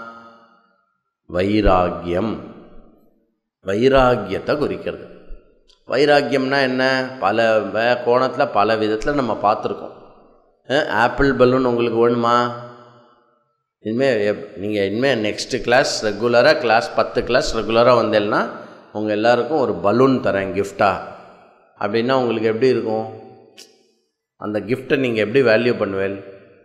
வைராக்கியம் வைராக்கியத்தை குறிக்கிறது வைராக்கியம்னா என்ன பல கோணத்தில் பல விதத்தில் நம்ம பார்த்துருக்கோம் ஆப்பிள் பலூன் உங்களுக்கு வேணுமா இனிமேல் எப் நீங்கள் இனிமேல் நெக்ஸ்ட்டு கிளாஸ் ரெகுலராக கிளாஸ் பத்து கிளாஸ் ரெகுலராக வந்தேன்னா உங்கள் எல்லாருக்கும் ஒரு பலூன் தரேன் கிஃப்டாக அப்படின்னா உங்களுக்கு எப்படி இருக்கும் அந்த கிஃப்ட்டை நீங்கள் எப்படி வேல்யூ பண்ணுவேன்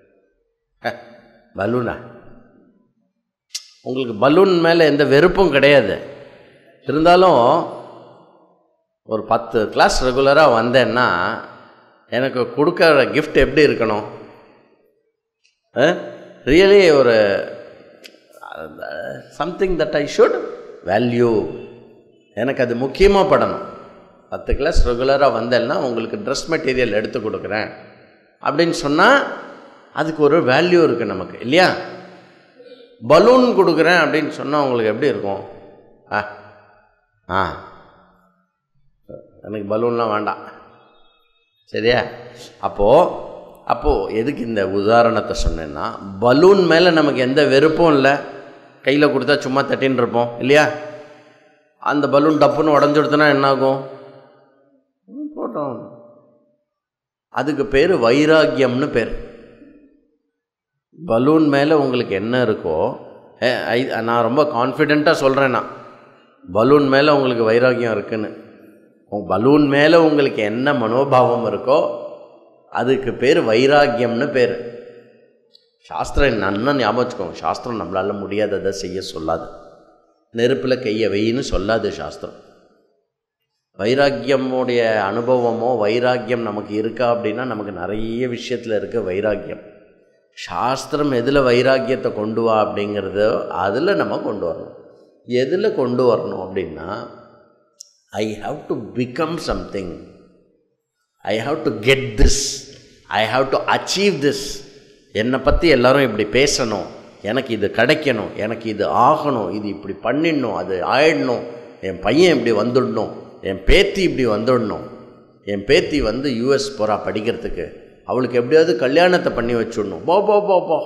பலூனா உங்களுக்கு பலூன் மேலே எந்த வெறுப்பும் கிடையாது இருந்தாலும் ஒரு பத்து கிளாஸ் ரெகுலராக வந்தேன்னா எனக்கு கொடுக்குற கிஃப்ட் எப்படி இருக்கணும் ரியலி ஒரு something that I should value எனக்கு அது முக்கியமாக படணும் பத்து கிளாஸ் ரெகுலராக வந்தேன்னா உங்களுக்கு ட்ரெஸ் மெட்டீரியல் எடுத்து கொடுக்குறேன் அப்படின்னு சொன்னால் அதுக்கு ஒரு வேல்யூ இருக்குது நமக்கு இல்லையா பலூன் கொடுக்குறேன் அப்படின்னு சொன்னால் உங்களுக்கு எப்படி இருக்கும் ஆ ஆ எனக்கு பலூன்லாம் வேண்டாம் சரியா அப்போது அப்போது எதுக்கு இந்த உதாரணத்தை சொன்னேன்னா பலூன் மேலே நமக்கு எந்த வெறுப்பும் இல்லை கையில் கொடுத்தா சும்மா தட்டின்னு இருப்போம் இல்லையா அந்த பலூன் டப்புன்னு உடஞ்சுடுத்துனா என்னாகும் போட்டோம் அதுக்கு பேர் வைராக்கியம்னு பேர் பலூன் மேலே உங்களுக்கு என்ன இருக்கோ ஐ நான் ரொம்ப கான்ஃபிடெண்ட்டாக சொல்கிறேன் நான் பலூன் மேலே உங்களுக்கு வைராக்கியம் இருக்குன்னு பலூன் மேலே உங்களுக்கு என்ன மனோபாவம் இருக்கோ அதுக்கு பேர் வைராக்கியம்னு பேர் சாஸ்திரம் நன்னா ஞாபகம் வச்சுக்கோங்க சாஸ்திரம் நம்மளால் முடியாததை செய்ய சொல்லாது நெருப்பில் கையை வெயின்னு சொல்லாது சாஸ்திரம் வைராக்கியமுடைய அனுபவமோ வைராக்கியம் நமக்கு இருக்கா அப்படின்னா நமக்கு நிறைய விஷயத்தில் இருக்க வைராக்கியம் சாஸ்திரம் எதில் வைராக்கியத்தை கொண்டு வா அப்படிங்கிறதோ அதில் நம்ம கொண்டு வரணும் எதில் கொண்டு வரணும் அப்படின்னா I have to become something I have to get this I have to achieve this என்னை பற்றி எல்லாரும் இப்படி பேசணும் எனக்கு இது கிடைக்கணும் எனக்கு இது ஆகணும் இது இப்படி பண்ணிடணும் அது ஆயிடணும் என் பையன் இப்படி வந்துடணும் என் பேத்தி இப்படி வந்துடணும் என் பேத்தி வந்து யூஎஸ் போகிறா படிக்கிறதுக்கு அவளுக்கு எப்படியாவது கல்யாணத்தை பண்ணி வச்சுடணும் போ போ போ போ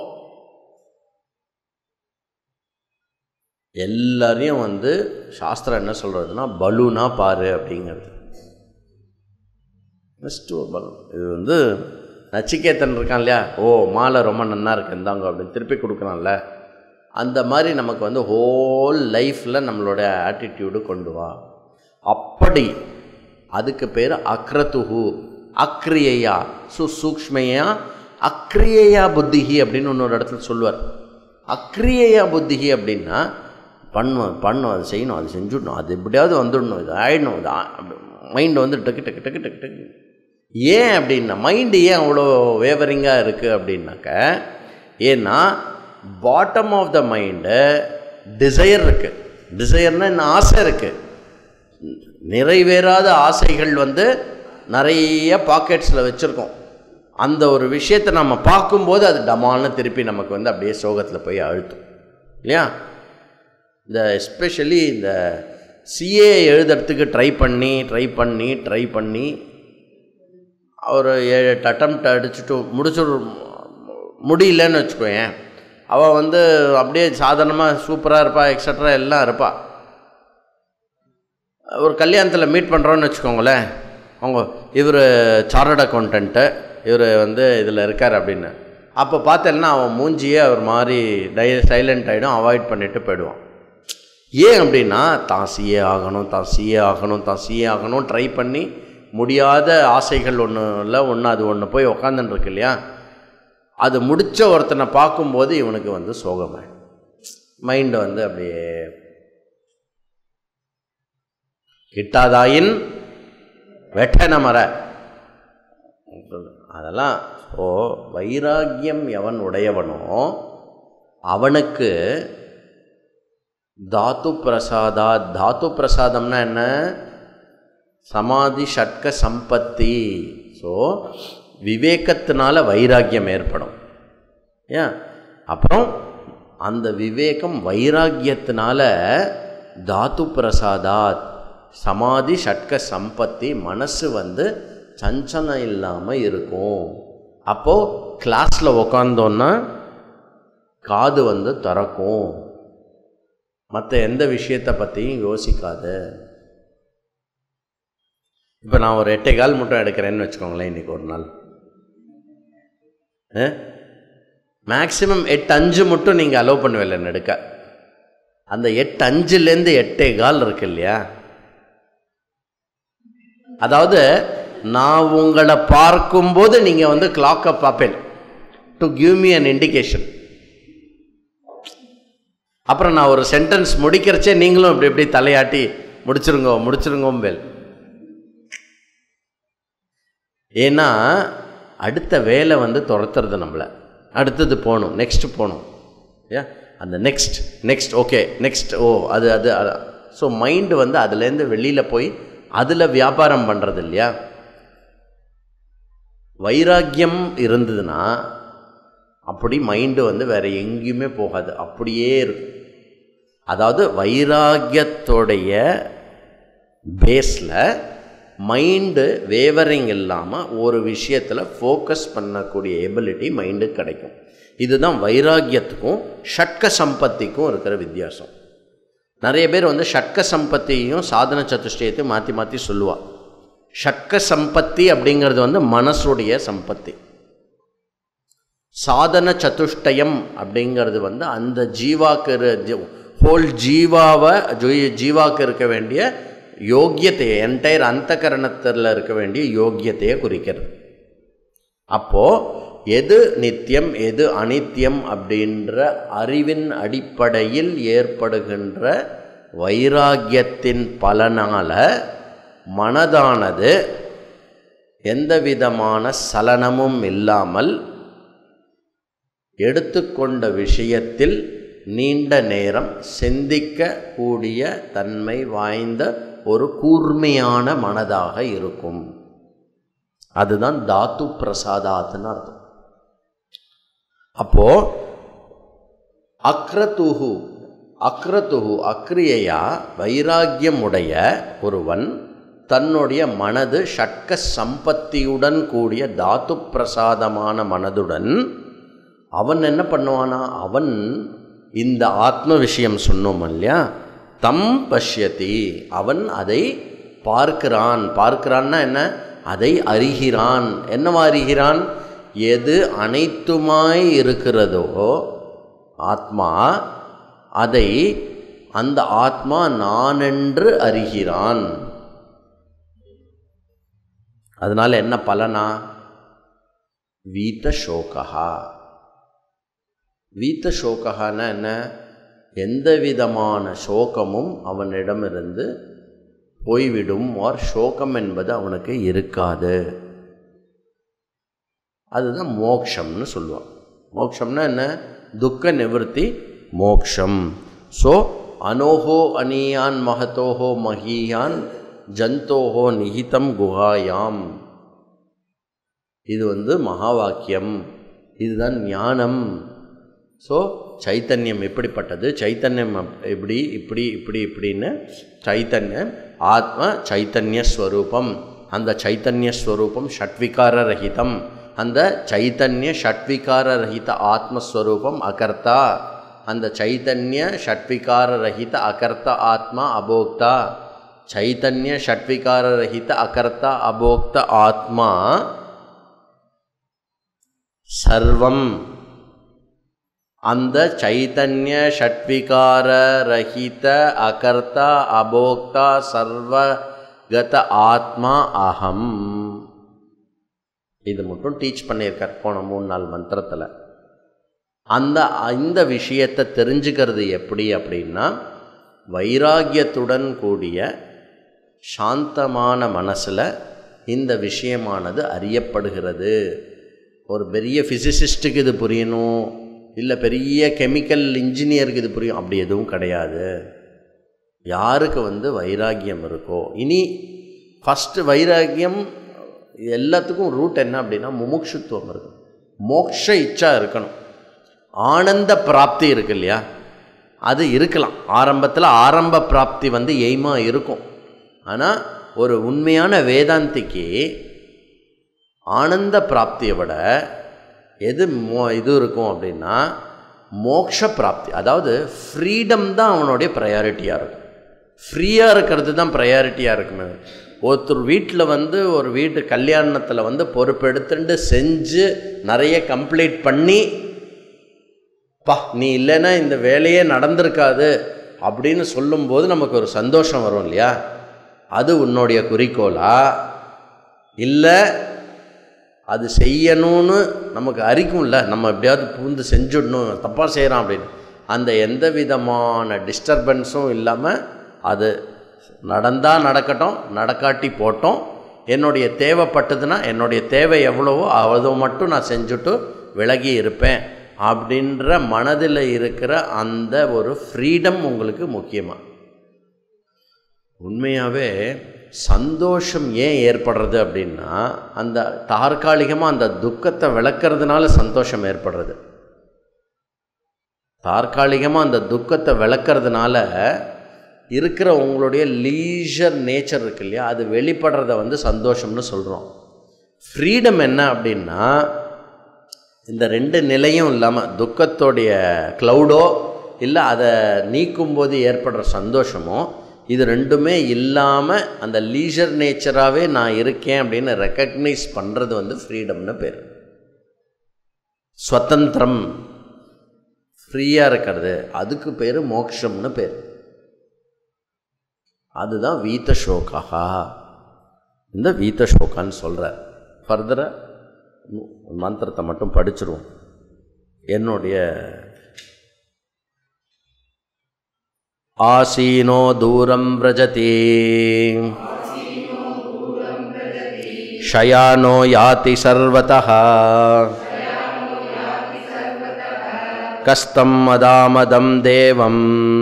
எல்லாரையும் வந்து சாஸ்திரம் என்ன சொல்கிறதுனா பலூனா பாரு அப்படிங்கிறது நெக்ஸ்ட்டு ஒரு பலூன் இது வந்து நச்சிகேத்தன் இருக்கான் இல்லையா ஓ மாலை ரொம்ப நன்னா இருக்கு இந்தாங்க அப்படின்னு திருப்பி கொடுக்குறான்ல அந்த மாதிரி நமக்கு வந்து ஹோல் லைஃப்பில் நம்மளோட ஆட்டிடியூடு கொண்டு வா அப்படி அதுக்கு பேர் அக்ரதுஹு அக்ரியையா சு சூக்ஷ்மையா அக்ரியையா புத்திகி அப்படின்னு இன்னொரு இடத்துல சொல்லுவார் அக்ரியையா புத்திகி அப்படின்னா பண்ணும் பண்ணும் அது செய்யணும் அது செஞ்சுடணும் அது எப்படியாவது வந்துடணும் இது ஆயிடணும் இது மைண்டு வந்து டக்கு டக்கு டக்கு டக்கு டக்கு ஏன் அப்படின்னா மைண்டு ஏன் அவ்வளோ வேவரிங்காக இருக்குது அப்படின்னாக்க ஏன்னா bottom of the mind desire இருக்குது டிசையர்னால் இன்னும் ஆசை இருக்குது நிறைவேறாத ஆசைகள் வந்து நிறைய பாக்கெட்ஸில் வச்சுருக்கோம் அந்த ஒரு விஷயத்தை நம்ம பார்க்கும்போது அது டமால்னு திருப்பி நமக்கு வந்து அப்படியே சோகத்தில் போய் அழுத்தும் இல்லையா இந்த எஸ்பெஷலி இந்த சிஏ எழுதுறதுக்கு ட்ரை பண்ணி ட்ரை பண்ணி ட்ரை பண்ணி ஒரு ஏழு எட்டு அட்டம்ப்ட் அடிச்சுட்டு முடிச்சு முடியலன்னு வச்சுக்கோயேன் அவள் வந்து அப்படியே சாதாரணமாக சூப்பராக இருப்பா எக்ஸட்ரா எல்லாம் இருப்பா ஒரு கல்யாணத்தில் மீட் பண்ணுறோன்னு வச்சுக்கோங்களேன் அவங்க இவர் சார்ட் அக்கௌண்டன்ட்டு இவர் வந்து இதில் இருக்கார் அப்படின்னு அப்போ பார்த்தேன்னா அவன் மூஞ்சியே அவர் மாதிரி டை சைலண்ட் ஆகிடும் அவாய்ட் பண்ணிட்டு போயிடுவான் ஏன் அப்படின்னா தான் சிஏ ஆகணும் தான் சிஏ ஆகணும் தான் சிஏ ஆகணும் ட்ரை பண்ணி முடியாத ஆசைகள் ஒன்று இல்லை ஒன்று அது ஒன்று போய் உக்காந்துன்னு இருக்கு இல்லையா அது முடித்த ஒருத்தனை பார்க்கும்போது இவனுக்கு வந்து சோகமாய் மைண்டு வந்து அப்படியே கிட்டாதாயின் வெட்டன மர அதெல்லாம் ஓ வைராக்கியம் எவன் உடையவனோ அவனுக்கு தாத்து பிரசாதா தாத்து பிரசாதம்னா என்ன சமாதி ஷட்க சம்பத்தி ஸோ விவேகத்தினால வைராக்கியம் ஏற்படும் ஏன் அப்புறம் அந்த விவேகம் வைராக்கியத்தினால தாத்து பிரசாதாத் சமாதி ஷட்க சம்பத்தி மனசு வந்து சஞ்சலம் இல்லாமல் இருக்கும் அப்போது கிளாஸில் உக்காந்தோன்னா காது வந்து திறக்கும் மற்ற எந்த விஷயத்தை பற்றியும் யோசிக்காது இப்போ நான் ஒரு எட்டை கால் மட்டும் எடுக்கிறேன்னு வச்சுக்கோங்களேன் இன்றைக்கி ஒரு நாள் மேக்ஸிமம் எட்டு அஞ்சு மட்டும் நீங்கள் அலோவ் பண்ணுவில்ல எடுக்க அந்த எட்டு அஞ்சுலேருந்து எட்டே கால் இருக்கு இல்லையா அதாவது நான் உங்களை பார்க்கும்போது நீங்கள் வந்து கிளாக்கை பார்ப்பேன் to give me an indication அப்புறம் நான் ஒரு சென்டென்ஸ் முடிக்கிறச்சே நீங்களும் இப்படி இப்படி தலையாட்டி முடிச்சிருங்க முடிச்சிருங்கோம்பேல் ஏன்னா அடுத்த வேலை வந்து துரத்துறது நம்மளை அடுத்தது போகணும் நெக்ஸ்ட் போகணும் ஏ அந்த நெக்ஸ்ட் நெக்ஸ்ட் ஓகே நெக்ஸ்ட் ஓ அது அது ஸோ மைண்டு வந்து அதுலேருந்து வெளியில் போய் அதில் வியாபாரம் பண்ணுறது இல்லையா வைராக்கியம் இருந்ததுன்னா அப்படி மைண்டு வந்து வேறு எங்கேயுமே போகாது அப்படியே இருக்கும் அதாவது வைராக்கியத்தோடைய பேஸில் மைண்டு வேவரிங் இல்லாமல் ஒரு விஷயத்தில் ஃபோக்கஸ் பண்ணக்கூடிய எபிலிட்டி மைண்டு கிடைக்கும் இதுதான் வைராக்கியத்துக்கும் ஷட்க சம்பத்திக்கும் இருக்கிற வித்தியாசம் நிறைய பேர் வந்து ஷட்க சம்பத்தியையும் சாதன சதுஷ்டயத்தையும் மாற்றி மாற்றி சொல்லுவாள் ஷட்க சம்பத்தி அப்படிங்கிறது வந்து மனசுடைய சம்பத்தி சாதன சதுஷ்டயம் அப்படிங்கிறது வந்து அந்த ஜீவாக்கு ஹோல் ஜீவாவை ஜீவாக்கு இருக்க வேண்டிய யோக்கியத்தையை என்டையர் அந்த கரணத்தில் இருக்க வேண்டிய யோக்கியத்தையை குறிக்கிறது அப்போது எது நித்தியம் எது அனித்தியம் அப்படின்ற அறிவின் அடிப்படையில் ஏற்படுகின்ற வைராக்கியத்தின் பலனால் மனதானது எந்த விதமான சலனமும் இல்லாமல் எடுத்துக்கொண்ட விஷயத்தில் நீண்ட நேரம் சிந்திக்கக்கூடிய தன்மை வாய்ந்த ஒரு கூர்மையான மனதாக இருக்கும் அதுதான் தாத்து பிரசாதாத்துன்னு அர்த்தம் அப்போ அக்ரதுகு அக்ரதுகு அக்ரியையா வைராக்கியமுடைய ஒருவன் தன்னுடைய மனது ஷட்க சம்பத்தியுடன் கூடிய தாத்து பிரசாதமான மனதுடன் அவன் என்ன பண்ணுவானா அவன் இந்த ஆத்ம விஷயம் சொன்னோம் இல்லையா தம் பஷ்யதி அவன் அதை பார்க்கிறான் பார்க்கிறான்னா என்ன அதை அறிகிறான் என்னவா அறிகிறான் எது அனைத்துமாய் இருக்கிறதோ ஆத்மா அதை அந்த ஆத்மா நான் என்று அறிகிறான் அதனால என்ன பலனா வீத்த சோகா வீத்த சோகனா என்ன எந்த விதமான சோகமும் அவனிடமிருந்து போய்விடும் ஆர் சோகம் என்பது அவனுக்கு இருக்காது அதுதான் மோக்ஷம்னு சொல்லுவான் மோக்ஷம்னா என்ன துக்க நிவர்த்தி மோக்ஷம் ஸோ அனோஹோ அனியான் மகத்தோஹோ மகியான் ஜந்தோஹோ நிகிதம் குஹாயாம் இது வந்து மகா வாக்கியம் இதுதான் ஞானம் ஸோ சைத்தன்யம் எப்படிப்பட்டது சைத்தன்யம் அப்- எப்படி இப்படி இப்படி இப்படின்னு சைத்தன்யம் ஆத்ம சைத்தன்ய ஸ்வரூபம் அந்த சைத்தன்ய ஸ்வரூபம் ஷட்விகார ரஹிதம் அந்த சைத்தன்ய ஷட்விகார ரஹித ஆத்மஸ்வரூபம் அகர்த்தா அந்த சைத்தன்ய ஷட்விகார ரஹித அகர்த்த ஆத்மா அபோக்தா சைத்தன்ய ஷட்விகார ரஹித அகர்த்த அபோக்த ஆத்மா சர்வம் அந்த சைத்தன்ய ஷட்விகார ரஹித அகர்த்தா அபோக்தா சர்வகத ஆத்மா அகம் இது மட்டும் டீச் பண்ணியிருக்கார் போன மூணு நாள் மந்திரத்தில் அந்த இந்த விஷயத்தை தெரிஞ்சுக்கிறது எப்படி அப்படின்னா வைராகியத்துடன் கூடிய சாந்தமான மனசில் இந்த விஷயமானது அறியப்படுகிறது ஒரு பெரிய ஃபிசிசிஸ்ட்டுக்கு இது புரியணும் இல்லை பெரிய கெமிக்கல் இன்ஜினியருக்கு இது புரியும் அப்படி எதுவும் கிடையாது யாருக்கு வந்து வைராகியம் இருக்கோ இனி ஃபஸ்ட்டு வைராகியம் எல்லாத்துக்கும் ரூட் என்ன அப்படின்னா முமுட்சுத்துவம் இருக்கும் மோக்ஷ இச்சா இருக்கணும் ஆனந்த பிராப்தி இருக்கு இல்லையா அது இருக்கலாம் ஆரம்பத்தில் ஆரம்ப பிராப்தி வந்து எய்மாக இருக்கும் ஆனால் ஒரு உண்மையான வேதாந்திக்கு ஆனந்த பிராப்தியை விட எது மோ இது இருக்கும் அப்படின்னா மோக்ஷ பிராப்தி அதாவது ஃப்ரீடம் தான் அவனுடைய ப்ரையாரிட்டியாக இருக்கும் ஃப்ரீயாக இருக்கிறது தான் ப்ரையாரிட்டியாக இருக்குமே ஒருத்தர் வீட்டில் வந்து ஒரு வீட்டு கல்யாணத்தில் வந்து பொறுப்பெடுத்துட்டு செஞ்சு நிறைய கம்ப்ளீட் பண்ணி பா நீ இல்லைன்னா இந்த வேலையே நடந்திருக்காது அப்படின்னு சொல்லும்போது நமக்கு ஒரு சந்தோஷம் வரும் இல்லையா அது உன்னுடைய குறிக்கோளா இல்லை அது செய்யணும்னு நமக்கு அறிக்கும்ல நம்ம எப்படியாவது பூந்து செஞ்சுடணும் தப்பாக செய்கிறான் அப்படின்னு அந்த எந்த விதமான டிஸ்டர்பன்ஸும் இல்லாமல் அது நடந்தால் நடக்கட்டும் நடக்காட்டி போட்டோம் என்னுடைய தேவைப்பட்டதுன்னா என்னுடைய தேவை எவ்வளவோ அவ்வளோ மட்டும் நான் செஞ்சுட்டு விலகி இருப்பேன் அப்படின்ற மனதில் இருக்கிற அந்த ஒரு ஃப்ரீடம் உங்களுக்கு முக்கியமாக உண்மையாகவே சந்தோஷம் ஏன் ஏற்படுறது அப்படின்னா அந்த தற்காலிகமாக அந்த துக்கத்தை விளக்குறதுனால சந்தோஷம் ஏற்படுறது தற்காலிகமாக அந்த துக்கத்தை விளக்குறதுனால இருக்கிற உங்களுடைய லீஷர் நேச்சர் இருக்கு இல்லையா அது வெளிப்படுறத வந்து சந்தோஷம்னு சொல்கிறோம் ஃப்ரீடம் என்ன அப்படின்னா இந்த ரெண்டு நிலையும் இல்லாமல் துக்கத்தோடைய க்ளவுடோ இல்லை அதை நீக்கும்போது ஏற்படுற சந்தோஷமோ இது ரெண்டுமே இல்லாமல் அந்த லீஷர் நேச்சராகவே நான் இருக்கேன் அப்படின்னு ரெக்கக்னைஸ் பண்ணுறது வந்து ஃப்ரீடம்னு பேர் ஸ்வதந்திரம் ஃப்ரீயாக இருக்கிறது அதுக்கு பேர் மோக்ஷம்னு பேர் அதுதான் வீத்த சோகா இந்த வீத்த சோகான்னு சொல்கிறார் ஃபர்தராக மந்திரத்தை மட்டும் படிச்சிருவோம் என்னுடைய ஆசீனோ தூரம் விரஜதி शयानो याति सर्वतः कस्तं मदामदं देवं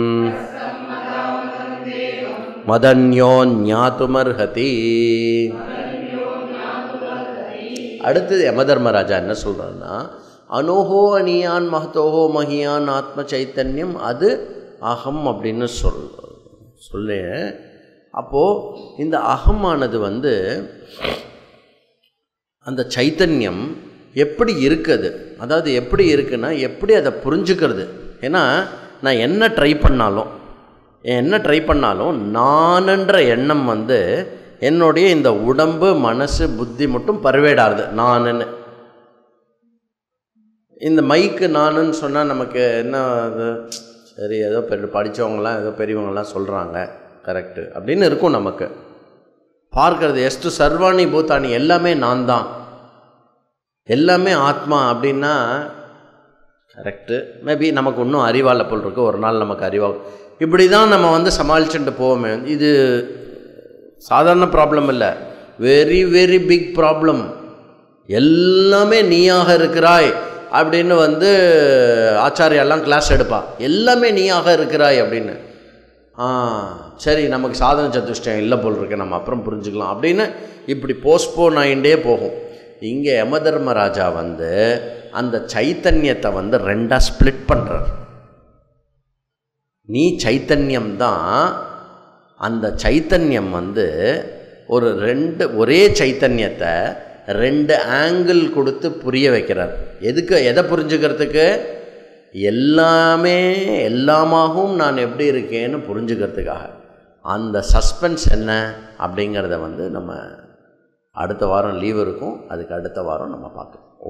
மதன்யோ ஞாத்துமர்ஹதி அடுத்தது யமதர்மராஜா என்ன சொல்கிறான்னா அனோஹோ அனியான் மகத்தோஹோ மகியான் ஆத்ம சைத்தன்யம் அது அகம் அப்படின்னு சொல் சொல்ல அப்போது இந்த அகமானது வந்து அந்த சைத்தன்யம் எப்படி இருக்குது அதாவது எப்படி இருக்குன்னா எப்படி அதை புரிஞ்சுக்கிறது ஏன்னா நான் என்ன ட்ரை பண்ணாலும் என்ன ட்ரை பண்ணாலும் நானுன்ற எண்ணம் வந்து என்னுடைய இந்த உடம்பு மனசு புத்தி மட்டும் பருவேடாருது நானுன்னு இந்த மைக்கு நானுன்னு சொன்னால் நமக்கு என்ன அது சரி ஏதோ பெரிய படித்தவங்களாம் ஏதோ பெரியவங்களாம் சொல்கிறாங்க கரெக்டு அப்படின்னு இருக்கும் நமக்கு பார்க்கறது எஸ்டு சர்வாணி பூத்தானி எல்லாமே நான் தான் எல்லாமே ஆத்மா அப்படின்னா கரெக்டு மேபி நமக்கு இன்னும் அறிவால போல் இருக்கு ஒரு நாள் நமக்கு அறிவாகும் இப்படி தான் நம்ம வந்து சமாளிச்சுட்டு போவோமே இது சாதாரண ப்ராப்ளம் இல்லை வெரி வெரி பிக் ப்ராப்ளம் எல்லாமே நீயாக இருக்கிறாய் அப்படின்னு வந்து ஆச்சாரியெல்லாம் கிளாஸ் எடுப்பா எல்லாமே நீயாக இருக்கிறாய் அப்படின்னு ஆ சரி நமக்கு சாதன சதுஷ்டயம் இல்லை போல் இருக்கு நம்ம அப்புறம் புரிஞ்சுக்கலாம் அப்படின்னு இப்படி போஸ்ட்போன் ஆகிண்டே போகும் இங்கே யம தர்மராஜா வந்து அந்த சைத்தன்யத்தை வந்து ரெண்டாக ஸ்ப்ளிட் பண்ணுறார் நீ சைத்தன்யம் தான் அந்த சைத்தன்யம் வந்து ஒரு ரெண்டு ஒரே சைத்தன்யத்தை ரெண்டு ஆங்கிள் கொடுத்து புரிய வைக்கிறார் எதுக்கு எதை புரிஞ்சுக்கிறதுக்கு எல்லாமே எல்லாமாகவும் நான் எப்படி இருக்கேன்னு புரிஞ்சுக்கிறதுக்காக அந்த சஸ்பென்ஸ் என்ன அப்படிங்கிறத வந்து நம்ம அடுத்த வாரம் லீவ் இருக்கும் அதுக்கு அடுத்த வாரம் நம்ம பார்க்கலாம்